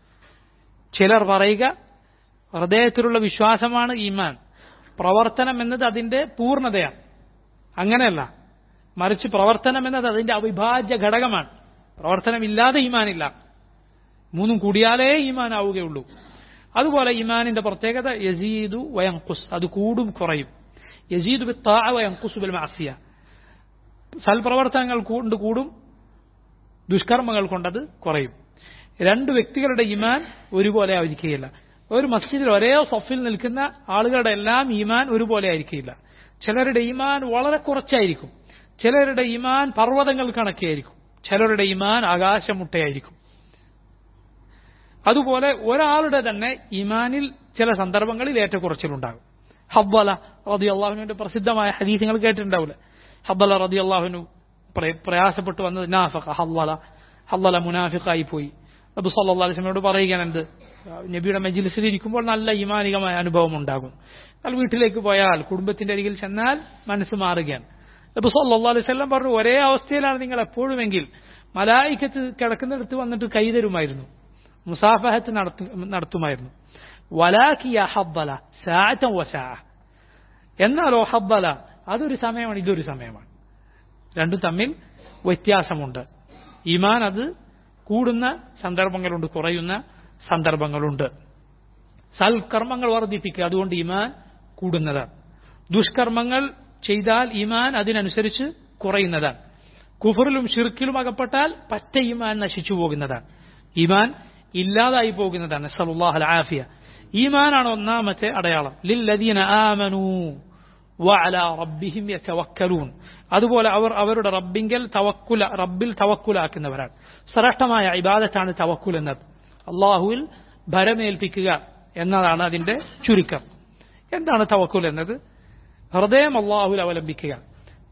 ചിലർ പറയുക ഹൃദയത്തിലുള്ള വിശ്വാസമാണ് ഈമാൻ പ്രവർത്തനം എന്നത് അതിന്റെ പൂർണ്ണതയാണ് അങ്ങനെയല്ല മറിച്ച് പ്രവർത്തനം എന്നത് അതിന്റെ അവിഭാജ്യ ഘടകമാണ് പ്രവർത്തനമില്ലാതെ ഈമാനില്ല മൂന്നും കൂടിയാലേ ഈമാൻ ആവുകയുള്ളൂ അതുപോലെ ഈമാനിന്റെ പ്രത്യേകത യസീദു വയങ്കുസ് അത് കൂടും കുറയും യസീദു ബി താ വയങ്കുസ് ബിൽ മാസിയ സൽപ്രവർത്തനങ്ങൾ കൊണ്ട് കൂടും ദുഷ്കർമ്മങ്ങൾ കൊണ്ടത് കുറയും രണ്ട് വ്യക്തികളുടെ ഈമാൻ ഒരുപോലെ ആയിരിക്കുകയില്ല ഒരു മസ്ജിദിൽ ഒരേ സഫിൽ നിൽക്കുന്ന ആളുകളുടെ എല്ലാം ഈമാൻ ഒരുപോലെ ആയിരിക്കില്ല ചിലരുടെ ഈമാൻ വളരെ കുറച്ചായിരിക്കും ചിലരുടെ ഈമാൻ പർവ്വതങ്ങൾ കണക്കെയായിരിക്കും ചിലരുടെ ഈമാൻ ആകാശമുട്ടയായിരിക്കും അതുപോലെ ഒരാളുടെ തന്നെ ഈമാനിൽ ചില സന്ദർഭങ്ങളിൽ ഏറ്റക്കുറച്ചിലുണ്ടാകും ഹബ്ബല റതി അള്ളാഹുവിന്റെ പ്രസിദ്ധമായ ഹദീസ് നിങ്ങൾ കേട്ടിട്ടുണ്ടാവില്ല ഹബ്ബല റതി അള്ളാഹുനു പ്രയാസപ്പെട്ടു വന്നത് നാഫഖ ഹല്ലല ഹല്ലല മുനാഫിഖായി പോയി അബു സല്ലാ അലിസ്മയോട് പറയുകയാണ് എന്ത് നബിയുടെ മജിലിസിൽ ഇരിക്കുമ്പോൾ നല്ല ഈമാനികമായ അനുഭവം ഉണ്ടാകും എന്നാൽ വീട്ടിലേക്ക് പോയാൽ കുടുംബത്തിന്റെ അരികിൽ ചെന്നാൽ മനസ്സ് മാറുകയാണ് അബു സല്ലാ അലൈഹി സ്വല്ലം പറഞ്ഞു ഒരേ അവസ്ഥയിലാണ് നിങ്ങൾ എപ്പോഴുമെങ്കിൽ മലായിക്കത്ത് കിടക്കുന്നിടത്ത് വന്നിട്ട് കൈതരുമായിരുന്നു മുസാഫഹത്ത് നടത്തുമായിരുന്നു വലാക്കിയ ഹബ്ബല സാറ്റം വസാ എന്നാലോ ഹബ്ബല അതൊരു സമയമാണ് ഇതൊരു സമയമാണ് രണ്ടും തമ്മിൽ വ്യത്യാസമുണ്ട് ഈമാൻ അത് കൂടുന്ന സന്ദർഭങ്ങളുണ്ട് കുറയുന്ന സന്ദർഭങ്ങളുണ്ട് സൽക്കർമ്മങ്ങൾ വർദ്ധിപ്പിക്കുക അതുകൊണ്ട് ഈമാൻ കൂടുന്നതാണ് ദുഷ്കർമ്മങ്ങൾ ചെയ്താൽ ഈമാൻ അതിനനുസരിച്ച് കുറയുന്നതാണ് കുഫറിലും ഷിർക്കിലും അകപ്പെട്ടാൽ പറ്റ ഈമാൻ നശിച്ചു പോകുന്നതാണ് ഈമാൻ ഇല്ലാതായി പോകുന്നതാണ് സലുല്ലാഹൽ ആഫിയ ഈമാനാണ് ഒന്നാമത്തെ അടയാളം ലില്ലദീന ആമനൂ വഅല റബ്ബിഹിം യതവക്കലൂൻ അതുപോലെ അവർ അവരുടെ റബ്ബിങ്കൽ തവക്കുല റബ്ബിൽ തവക്കുലാക്കുന്നവരാണ് ശ്രേഷ്ഠമായ ഇബാദത്താണ് തവക്കുൽ എന്നത് അള്ളാഹുവിൽ ഭരമേൽപ്പിക്കുക എന്നതാണ് അതിന്റെ ചുരുക്കം എന്താണ് തവക്കുൽ എന്നത് ഹൃദയം അള്ളാഹുൽ അവലംബിക്കുക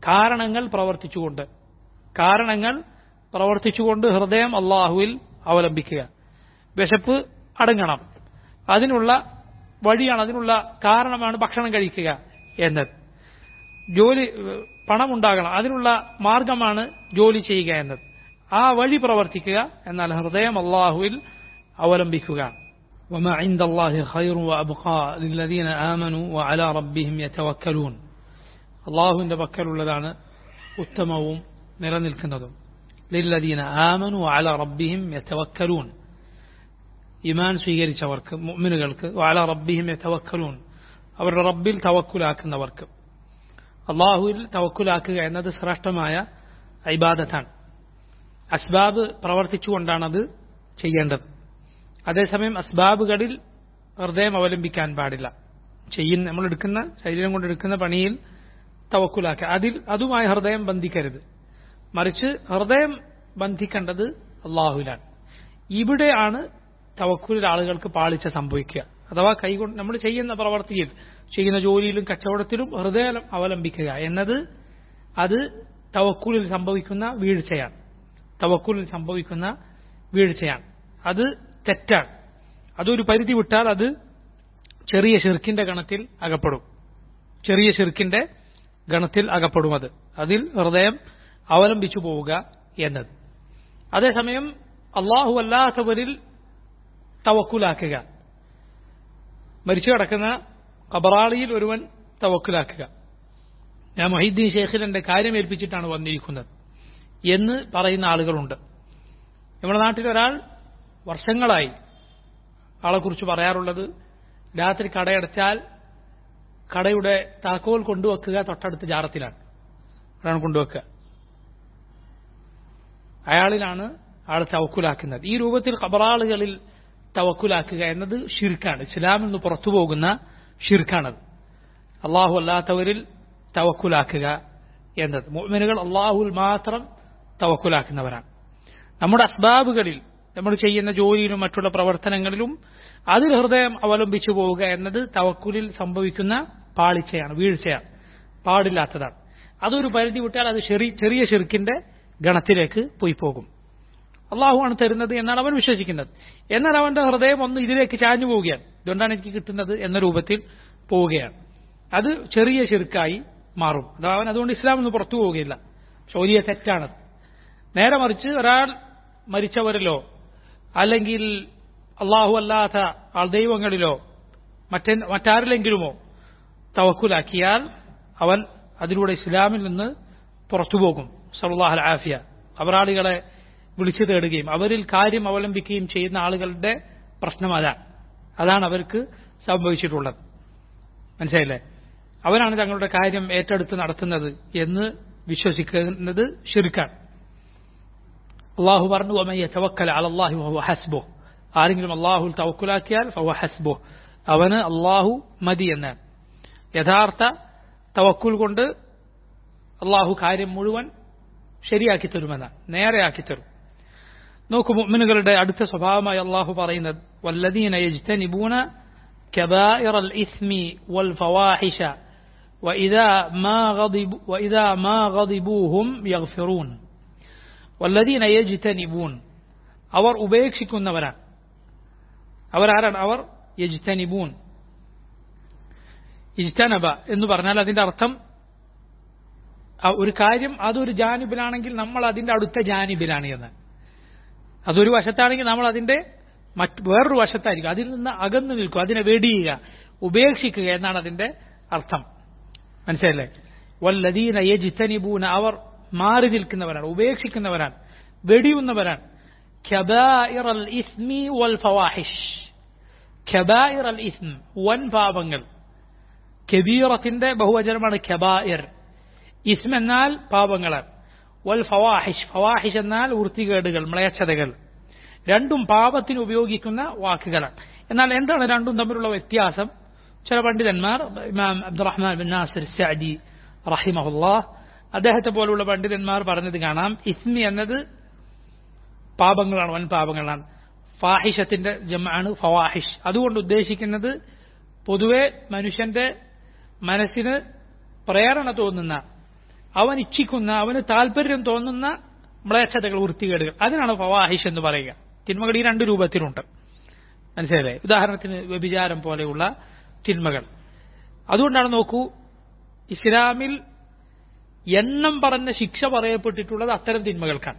കാരണങ്ങൾ പ്രവർത്തിച്ചുകൊണ്ട് കാരണങ്ങൾ പ്രവർത്തിച്ചുകൊണ്ട് ഹൃദയം അള്ളാഹുവിൽ അവലംബിക്കുക വിശപ്പ് അടങ്ങണം അതിനുള്ള വഴിയാണ് അതിനുള്ള കാരണമാണ് ഭക്ഷണം കഴിക്കുക എന്നത് ജോലി പണം ഉണ്ടാകണം അതിനുള്ള മാർഗമാണ് ജോലി ചെയ്യുക എന്നത് ആ വഴി പ്രവർത്തിക്കുക എന്നാൽ ഹൃദയം അള്ളാഹുവിൽ അവലംബിക്കുക وما عند الله خير وأبقى للذين آمنوا وعلى ربهم يتوكلون അള്ളാഹുവിന്റെ പക്കലുള്ളതാണ് ഉത്തമവും നിലനിൽക്കുന്നതും ലില്ലദീന ആമനു അല റബ്ബിഹിം യതവക്കലൂൻ ഇമാൻ സ്വീകരിച്ചവർക്ക് മുഅ്മിനുകൾക്ക് അല റബ്ബിഹിം യതവക്കലൂൻ അവരുടെ റബ്ബിൽ തവക്കുലാക്കുന്നവർക്ക് അള്ളാഹുവിൽ തവക്കുലാക്കുക എന്നത് ശ്രേഷ്ഠമായ ഇബാദത്താണ് അസ്ബാബ് പ്രവർത്തിച്ചുകൊണ്ടാണത് ചെയ്യേണ്ടത് അതേസമയം അസ്ബാബുകളിൽ ഹൃദയം അവലംബിക്കാൻ പാടില്ല ചെയ്യുന്ന നമ്മൾ എടുക്കുന്ന ശരീരം കൊണ്ട് എടുക്കുന്ന പണിയിൽ തവക്കുലാക്കുക അതിൽ അതുമായി ഹൃദയം ബന്ധിക്കരുത് മറിച്ച് ഹൃദയം ബന്ധിക്കേണ്ടത് അള്ളാഹുവിലാണ് ഇവിടെയാണ് തവക്കുലിൽ ആളുകൾക്ക് പാളിച്ച സംഭവിക്കുക അഥവാ കൈകൊണ്ട് നമ്മൾ ചെയ്യുന്ന പ്രവർത്തിയിൽ ചെയ്യുന്ന ജോലിയിലും കച്ചവടത്തിലും ഹൃദയം അവലംബിക്കുക എന്നത് അത് തവക്കുലിൽ സംഭവിക്കുന്ന വീഴ്ചയാണ് തവക്കുലിൽ സംഭവിക്കുന്ന വീഴ്ചയാണ് അത് തെറ്റാണ് അതൊരു പരിധി വിട്ടാൽ അത് ചെറിയ ഷിർക്കിന്റെ ഗണത്തിൽ അകപ്പെടും ചെറിയ ഷിർക്കിന്റെ ഗണത്തിൽ അകപ്പെടും അത് അതിൽ ഹൃദയം അവലംബിച്ചു പോവുക എന്നത് അതേസമയം അള്ളാഹു അല്ലാത്തവരിൽ തവക്കുലാക്കുക മരിച്ചു കിടക്കുന്ന കബറാളിയിൽ ഒരുവൻ തവക്കുലാക്കുക ഞാൻ മൊഹീദ്ദീൻ ഷേഖിൽ എന്റെ കാര്യം ഏൽപ്പിച്ചിട്ടാണ് വന്നിരിക്കുന്നത് എന്ന് പറയുന്ന ആളുകളുണ്ട് നമ്മുടെ നാട്ടിൽ ഒരാൾ വർഷങ്ങളായി ആളെക്കുറിച്ച് പറയാറുള്ളത് രാത്രി കടയടച്ചാൽ കടയുടെ താക്കോൽ കൊണ്ടുവെക്കുക തൊട്ടടുത്ത് ജാറത്തിലാണ് അതാണ് കൊണ്ടുവെക്കുക അയാളിലാണ് ആൾ തവക്കുലാക്കുന്നത് ഈ രൂപത്തിൽ ഖബറാളുകളിൽ തവക്കുലാക്കുക എന്നത് ഷിർക്കാണ് ഇസ്ലാമിൽ നിന്ന് പുറത്തു പോകുന്ന ഷിർക്കാണത് അള്ളാഹു അല്ലാത്തവരിൽ തവക്കുലാക്കുക എന്നത് മുഅ്മിനുകൾ അള്ളാഹുൽ മാത്രം തവക്കുലാക്കുന്നവരാണ് നമ്മുടെ അസ്ബാബുകളിൽ നമ്മൾ ചെയ്യുന്ന ജോലിയിലും മറ്റുള്ള പ്രവർത്തനങ്ങളിലും അതിൽ ഹൃദയം അവലംബിച്ചു പോവുക എന്നത് തവക്കുലിൽ സംഭവിക്കുന്ന പാളിച്ചയാണ് വീഴ്ചയാണ് പാടില്ലാത്തതാണ് അതൊരു പരിധി വിട്ടാൽ അത് ചെറിയ ചെറിയ ഷിർക്കിന്റെ ഗണത്തിലേക്ക് പോയി പോകും അള്ളാഹുവാണ് തരുന്നത് എന്നാണ് അവൻ വിശ്വസിക്കുന്നത് എന്നാൽ അവന്റെ ഹൃദയം ഒന്ന് ഇതിലേക്ക് ചാഞ്ഞു പോവുകയാണ് ഇതുകൊണ്ടാണ് എനിക്ക് കിട്ടുന്നത് എന്ന രൂപത്തിൽ പോവുകയാണ് അത് ചെറിയ ഷിർക്കായി മാറും അഥവാ അവൻ അതുകൊണ്ട് ഇസ്ലാം ഒന്ന് പുറത്തു പോവുകയില്ല പക്ഷെ വലിയ തെറ്റാണത് നേരെ മറിച്ച് ഒരാൾ മരിച്ചവരിലോ അല്ലെങ്കിൽ അള്ളാഹു അല്ലാത്ത ആൾ ദൈവങ്ങളിലോ മറ്റേ മറ്റാരിലെങ്കിലുമോ തവക്കുലാക്കിയാൽ അവൻ അതിലൂടെ ഇസ്ലാമിൽ നിന്ന് പുറത്തു പോകും സറുല്ലാഹൽ ആഫിയ അവരാളികളെ വിളിച്ചു തേടുകയും അവരിൽ കാര്യം അവലംബിക്കുകയും ചെയ്യുന്ന ആളുകളുടെ പ്രശ്നം അതാണ് അതാണ് അവർക്ക് സംഭവിച്ചിട്ടുള്ളത് മനസ്സിലായില്ലേ അവരാണ് തങ്ങളുടെ കാര്യം ഏറ്റെടുത്ത് നടത്തുന്നത് എന്ന് വിശ്വസിക്കുന്നത് ഷിർക്കാണ് അള്ളാഹു പറഞ്ഞു ഒമയ്യ തവക്കൽ അലല്ലാഹി വഹു ഹസ്ബോ ആരെങ്കിലും അള്ളാഹുൽ തവക്കുലാക്കിയാൽ ഫഹു ഹസ്ബോ അവന് അള്ളാഹു മതി എന്നാണ് യഥാർത്ഥ തവക്കുൽ കൊണ്ട് അള്ളാഹു കാര്യം മുഴുവൻ ശരിയാക്കി തരുമെന്നാണ് നേരെയാക്കി തരും നോക്കൂ മുഅ്മിനുകളുടെ അടുത്ത സ്വഭാവമായി അള്ളാഹു പറയുന്നത് വല്ലദീന യജ്തനിബൂന كبائر الإثم والفواحش وإذا ما غضب وإذا ما غضبوهم يغفرون വല്ലദീന യജ്തനിബൂൻ അവർ ഉപേക്ഷിക്കുന്നവരാണ് അവരാരാണ് അവർ യജ്തനിബൂൻ ഇജ്തനബ എന്ന് പറഞ്ഞാൽ അതിന്റെ അർത്ഥം ഒരു കാര്യം അതൊരു ജാനിബിലാണെങ്കിൽ നമ്മൾ അതിന്റെ അടുത്ത ജാനിബിലാണ് എന്ന് അതൊരു വശത്താണെങ്കിൽ നമ്മൾ അതിന്റെ മറ്റ് വേറൊരു വശത്തായിരിക്കും അതിൽ നിന്ന് അകന്നു നിൽക്കുക അതിനെ വെടിയുക ഉപേക്ഷിക്കുക എന്നാണ് അതിന്റെ അർത്ഥം മനസ്സിലല്ലേ വല്ലദീന യജ്തനിബൂന അവർ മാറി നിൽക്കുന്നവരാണ് ഉപേക്ഷിക്കുന്നവരാണ് വെടിയുന്നവരാണ് ഖബായിർ അൽ ഇസ്മി വൽ ഫവാഹിഷ് ഖബായിർ അൽ ഇസ്ം വൻ പാപങ്ങൾ കബീറത്തിന്റെ ബഹുവചനമാണ് ഖബായിർ ഇസ്ം എന്നാൽ പാപങ്ങളാണ് വൽ ഫവാഹിഷ് ഫവാഹിഷ് എന്നാൽ വൃത്തികേടുകൾ മ്ലേച്ഛതകൾ രണ്ടും പാപത്തിന് ഉപയോഗിക്കുന്ന വാക്കുകളാണ് എന്നാൽ എന്താണ് രണ്ടും തമ്മിലുള്ള വ്യത്യാസം ചില പണ്ഡിതന്മാർ ഇമാം അബ്ദുറഹ്മാൻ ബിൻ നാസിർ സഅദി റഹിമഹുല്ലാഹ് അദ്ദേഹത്തെ പോലുള്ള പണ്ഡിതന്മാർ പറഞ്ഞത് കാണാം ഇസ്മി എന്നത് പാപങ്ങളാണ് വൻ പാപങ്ങളാണ് ഫാഹിഷത്തിന്റെ ജമാണ് ഫവാഹിഷ് അതുകൊണ്ട് ഉദ്ദേശിക്കുന്നത് പൊതുവെ മനുഷ്യന്റെ മനസ്സിന് പ്രേരണ തോന്നുന്ന അവൻ ഇച്ഛിക്കുന്ന അവന് താല്പര്യം തോന്നുന്ന മ്ലേച്ഛതകൾ വൃത്തികേടുകൾ അതിനാണ് ഫവാഹിഷ് എന്ന് പറയുക തിന്മകൾ ഈ രണ്ട് രൂപത്തിലുണ്ട് മനസ്സിലായില്ലേ ഉദാഹരണത്തിന് വ്യഭിചാരം പോലെയുള്ള തിന്മകൾ അതുകൊണ്ടാണ് നോക്കൂ ഇസ്ലാമിൽ എണ്ണം പറഞ്ഞ ശിക്ഷ പറയപ്പെട്ടിട്ടുള്ളത് അത്തരം തിന്മകൾക്കാണ്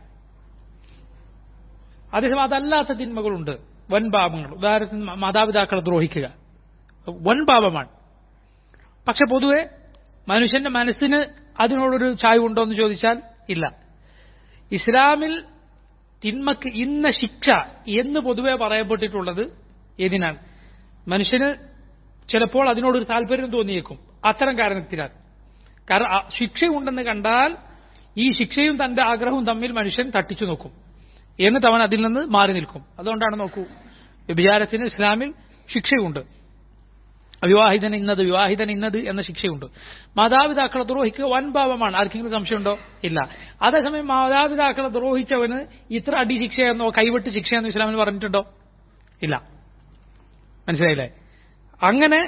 അതേസമയം അതല്ലാത്ത തിന്മകളുണ്ട് വൻ പാപങ്ങൾ ഉദാഹരണത്തിന് മാതാപിതാക്കളെ ദ്രോഹിക്കുക വൻ പാപമാണ് പക്ഷെ പൊതുവെ മനുഷ്യന്റെ മനസ്സിന് അതിനോടൊരു ചായ്വുണ്ടോ എന്ന് ചോദിച്ചാൽ ഇല്ല ഇസ്ലാമിൽ തിന്മക്ക് ഇന്ന ശിക്ഷ എന്ന് പൊതുവെ പറയപ്പെട്ടിട്ടുള്ളത് ഏതിനാണ് മനുഷ്യന് ചിലപ്പോൾ അതിനോടൊരു താല്പര്യം തോന്നിയേക്കും അത്തരം കാരണത്തിലാണ് കാരണം ആ ശിക്ഷയുണ്ടെന്ന് കണ്ടാൽ ഈ ശിക്ഷയും തന്റെ ആഗ്രഹവും തമ്മിൽ മനുഷ്യൻ തട്ടിച്ചു നോക്കും എന്നിട്ട് അവൻ അതിൽ നിന്ന് മാറി നിൽക്കും അതുകൊണ്ടാണ് നോക്കൂ വ്യഭിചാരത്തിന് ഇസ്ലാമിൽ ശിക്ഷയുണ്ട് അവിവാഹിതൻ ഇന്നത് വിവാഹിതൻ ഇന്നത് എന്ന ശിക്ഷയുണ്ട് മാതാപിതാക്കളെ ദ്രോഹിക്കുക വൻ പാപമാണ് ആർക്കെങ്കിലും സംശയമുണ്ടോ ഇല്ല അതേസമയം മാതാപിതാക്കളെ ദ്രോഹിച്ചവന് ഇത്ര അടി ശിക്ഷയെന്നോ കൈവിട്ട് ശിക്ഷയെന്നോ ഇസ്ലാമിൽ പറഞ്ഞിട്ടുണ്ടോ ഇല്ല മനസ്സിലായില്ലേ അങ്ങനെ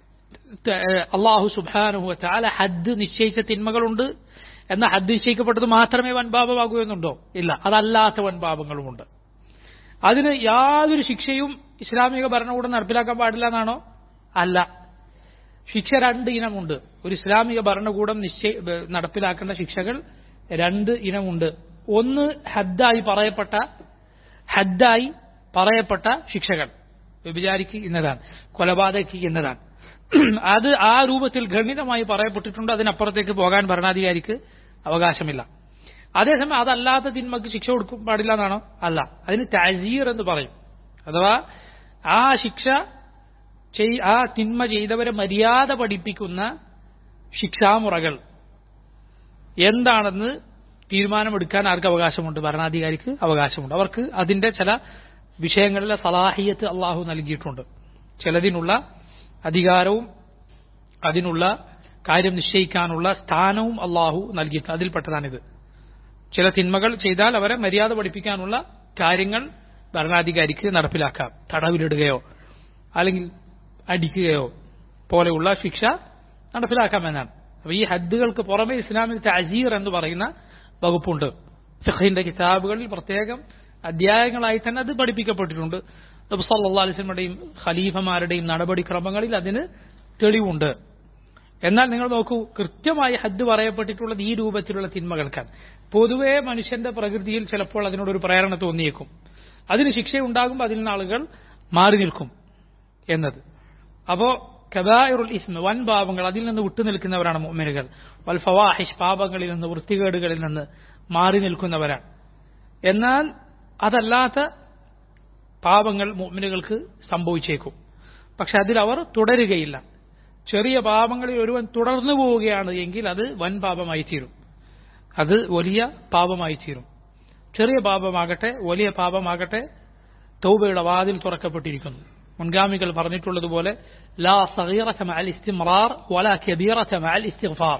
അള്ളാഹു സുബാനുഹു താല ഹദ് നിശ്ചയിച്ച തിന്മകളുണ്ട് എന്ന ഹദ് നിശ്ചയിക്കപ്പെട്ടത് മാത്രമേ വൻപാപമാകൂ എന്നുണ്ടോ ഇല്ല അതല്ലാത്ത വൻപാപങ്ങളുമുണ്ട് അതിന് യാതൊരു ശിക്ഷയും ഇസ്ലാമിക ഭരണകൂടം നടപ്പിലാക്കാൻ പാടില്ല എന്നാണോ അല്ല ശിക്ഷ രണ്ട് ഇനമുണ്ട് ഒരു ഇസ്ലാമിക ഭരണകൂടം നിശ്ചയ നടപ്പിലാക്കേണ്ട ശിക്ഷകൾ രണ്ട് ഇനമുണ്ട് ഒന്ന് ഹദ്ദായി പറയപ്പെട്ട ഹദ്ദായി പറയപ്പെട്ട ശിക്ഷകൾ വ്യഭിചാരിക്ക് ഇന്നതാണ് കൊലപാതകയ്ക്ക് ഇന്നതാണ് അത് ആ രൂപത്തിൽ ഗണ്യമായി പറയപ്പെട്ടിട്ടുണ്ട് അതിനപ്പുറത്തേക്ക് പോകാൻ ഭരണാധികാരിക്ക് അവകാശമില്ല അതേസമയം അതല്ലാത്ത തിന്മക്ക് ശിക്ഷ കൊടുക്കാൻ പാടില്ല എന്നാണോ അല്ല അതിന് താസീർ എന്ന് പറയും അഥവാ ആ ശിക്ഷ ആ തിന്മ ചെയ്തവരെ മര്യാദ പഠിപ്പിക്കുന്ന ശിക്ഷാമുറകൾ എന്താണെന്ന് തീരുമാനമെടുക്കാൻ ആർക്ക് അവകാശമുണ്ട് ഭരണാധികാരിക്ക് അവകാശമുണ്ട് അവർക്ക് അതിന്റെ ചില വിഷയങ്ങളിലെ സലാഹിയത്ത് അള്ളാഹു നൽകിയിട്ടുണ്ട് ചിലതിനുള്ള അധികാരവും അതിനുള്ള കാര്യം നിശ്ചയിക്കാനുള്ള സ്ഥാനവും അള്ളാഹു നൽകിയിട്ടുണ്ട് അതിൽപ്പെട്ടതാണിത് ചില തിന്മകൾ ചെയ്താൽ അവരെ മര്യാദ പഠിപ്പിക്കാനുള്ള കാര്യങ്ങൾ ഭരണാധികാരിക്ക് നടപ്പിലാക്കാം തടവിലിടുകയോ അല്ലെങ്കിൽ അടിക്കുകയോ പോലെയുള്ള ശിക്ഷ നടപ്പിലാക്കാമെന്നാണ് അപ്പൊ ഈ ഹദ്ദുകൾക്ക് പുറമെ ഇസ്ലാമിൽ തജീർ എന്ന് പറയുന്ന വകുപ്പുണ്ട് ഫിഖിന്റെ കിതാബുകളിൽ പ്രത്യേകം അധ്യായങ്ങളായി തന്നെ അത് പഠിപ്പിക്കപ്പെട്ടിട്ടുണ്ട് സല്ലാ അലിസ്ലമുടെയും ഖലീഫമാരുടെയും നടപടിക്രമങ്ങളിൽ അതിന് തെളിവുണ്ട് എന്നാൽ നിങ്ങൾ നോക്കൂ കൃത്യമായി ഹദ് പറയപ്പെട്ടിട്ടുള്ളത് ഈ രൂപത്തിലുള്ള തിന്മകൾക്കാണ് പൊതുവേ മനുഷ്യന്റെ പ്രകൃതിയിൽ ചിലപ്പോൾ അതിനോടൊരു പ്രേരണ തോന്നിയേക്കും അതിന് ശിക്ഷയുണ്ടാകുമ്പോൾ അതിൽ നിന്ന് ആളുകൾ മാറി നിൽക്കും എന്നത് അപ്പോ കബായിറുൽ ഇസ്മ വൻ പാപങ്ങൾ അതിൽ നിന്ന് വിട്ടുനിൽക്കുന്നവരാണ് മുഅ്മിനുകൾ വൽ ഫവാഹിഷ് പാപങ്ങളിൽ നിന്ന് വൃത്തികേടുകളിൽ നിന്ന് മാറി നിൽക്കുന്നവരാണ് എന്നാൽ അതല്ലാത്ത പാപങ്ങൾ മുഅ്മിനുകൾക്ക് സംഭവിച്ചേക്കും പക്ഷെ അതിൽ അവർ തുടരുകയില്ല ചെറിയ പാപങ്ങളിൽ ഒരുവൻ തുടർന്നു പോവുകയാണ് എങ്കിൽ അത് വൻ പാപമായി തീരും അത് വലിയ പാപമായി തീരും ചെറിയ പാപമാകട്ടെ വലിയ പാപമാകട്ടെ തൗബയുടെ വാതിൽ തുറക്കപ്പെട്ടിരിക്കുന്നു മുൻഗാമികൾ പറഞ്ഞിട്ടുള്ളതുപോലെ ലാ സഗീറത മഅൽ ഇസ്തിമ്റാർ വലാ കബീറത മഅൽ ഇസ്തിഗ്ഫാർ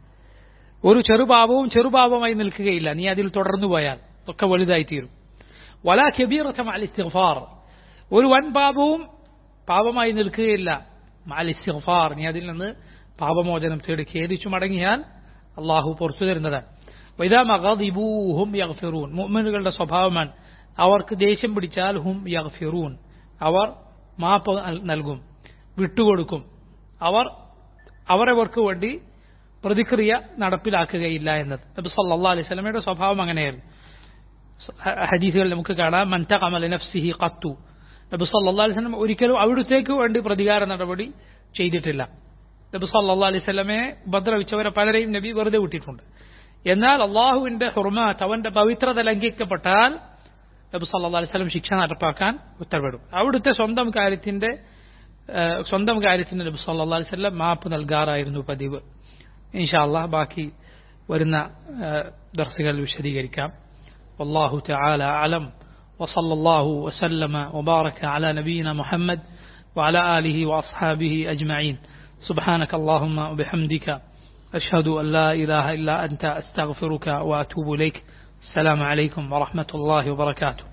ഒരു ചെറുപാപവും ചെറുപാപമായി നിൽക്കുകയില്ല നീ അതിൽ തുടർന്നു പോയാൽ ഒക്കെ വലുതായി തീരും വലാ കബീറത മഅൽ ഇസ്തിഗ്ഫാർ ഒരു വൻ പാപവും പാപമായി നിൽക്കുകയില്ല മഅൽ ഇസ്തിഗ്ഫാർ നീ അതിൽ നിന്ന് പാപമോചനം തേടി ഖേദിച്ചു മടങ്ങിയാൽ അള്ളാഹു പുറത്തു തരുന്നതാണ് വൈദാ മഗദിബൂ ഹും യഗ്ഫിറൂൻ മുഅ്മിനുകളുടെ സ്വഭാവമാണ് അവർക്ക് ദേഷ്യം പിടിച്ചാൽ ഹും യഗ്ഫിറൂൻ അവർ മാപ്പ് നൽകും വിട്ടുകൊടുക്കും അവർ അവരവർക്ക് വേണ്ടി പ്രതിക്രിയ നടപ്പിലാക്കുകയില്ല എന്നത് നബി സല്ലാ അലൈഹി സ്വലമയുടെ സ്വഭാവം അങ്ങനെയായിരുന്നു ഹദീസുകൾ നമുക്ക് കാണാം മൻതഖമല നഫ്സിഹി ഖത്തു നബി സല്ലാ അലൈഹി സ്വലം ഒരിക്കലും അവിടുത്തേക്ക് വേണ്ടി പ്രതികാര നടപടി ചെയ്തിട്ടില്ല നബി സല്ലാ അലൈഹി സ്വലമയെ ഉപദ്രവിച്ചവരെ പലരെയും നബി വെറുതെ വിട്ടിട്ടുണ്ട് എന്നാൽ അള്ളാഹുവിന്റെ ഹുർമാത്ത് അവന്റെ പവിത്രത ലംഘിക്കപ്പെട്ടാൽ നബി സല്ലാ അലൈഹി സ്വലം ശിക്ഷ നടപ്പാക്കാൻ ഉത്തരവിടും അവിടുത്തെ സ്വന്തം കാര്യത്തിന്റെ സ്വന്തം കാര്യത്തിന് നബി സല്ലാ അലൈഹി സ്വലം മാപ്പ് നൽകാറായിരുന്നു പതിവ് ഇൻഷാല്ല ബാക്കി വരുന്ന ദർസുകൾ വിശദീകരിക്കാം والله تعالى أعلم وصلى الله وسلم وبارك على نبينا محمد وعلى آله وأصحابه أجمعين سبحانك اللهم وبحمدك أشهد أن لا إله إلا أنت أستغفرك وأتوب إليك السلام عليكم ورحمة الله وبركاته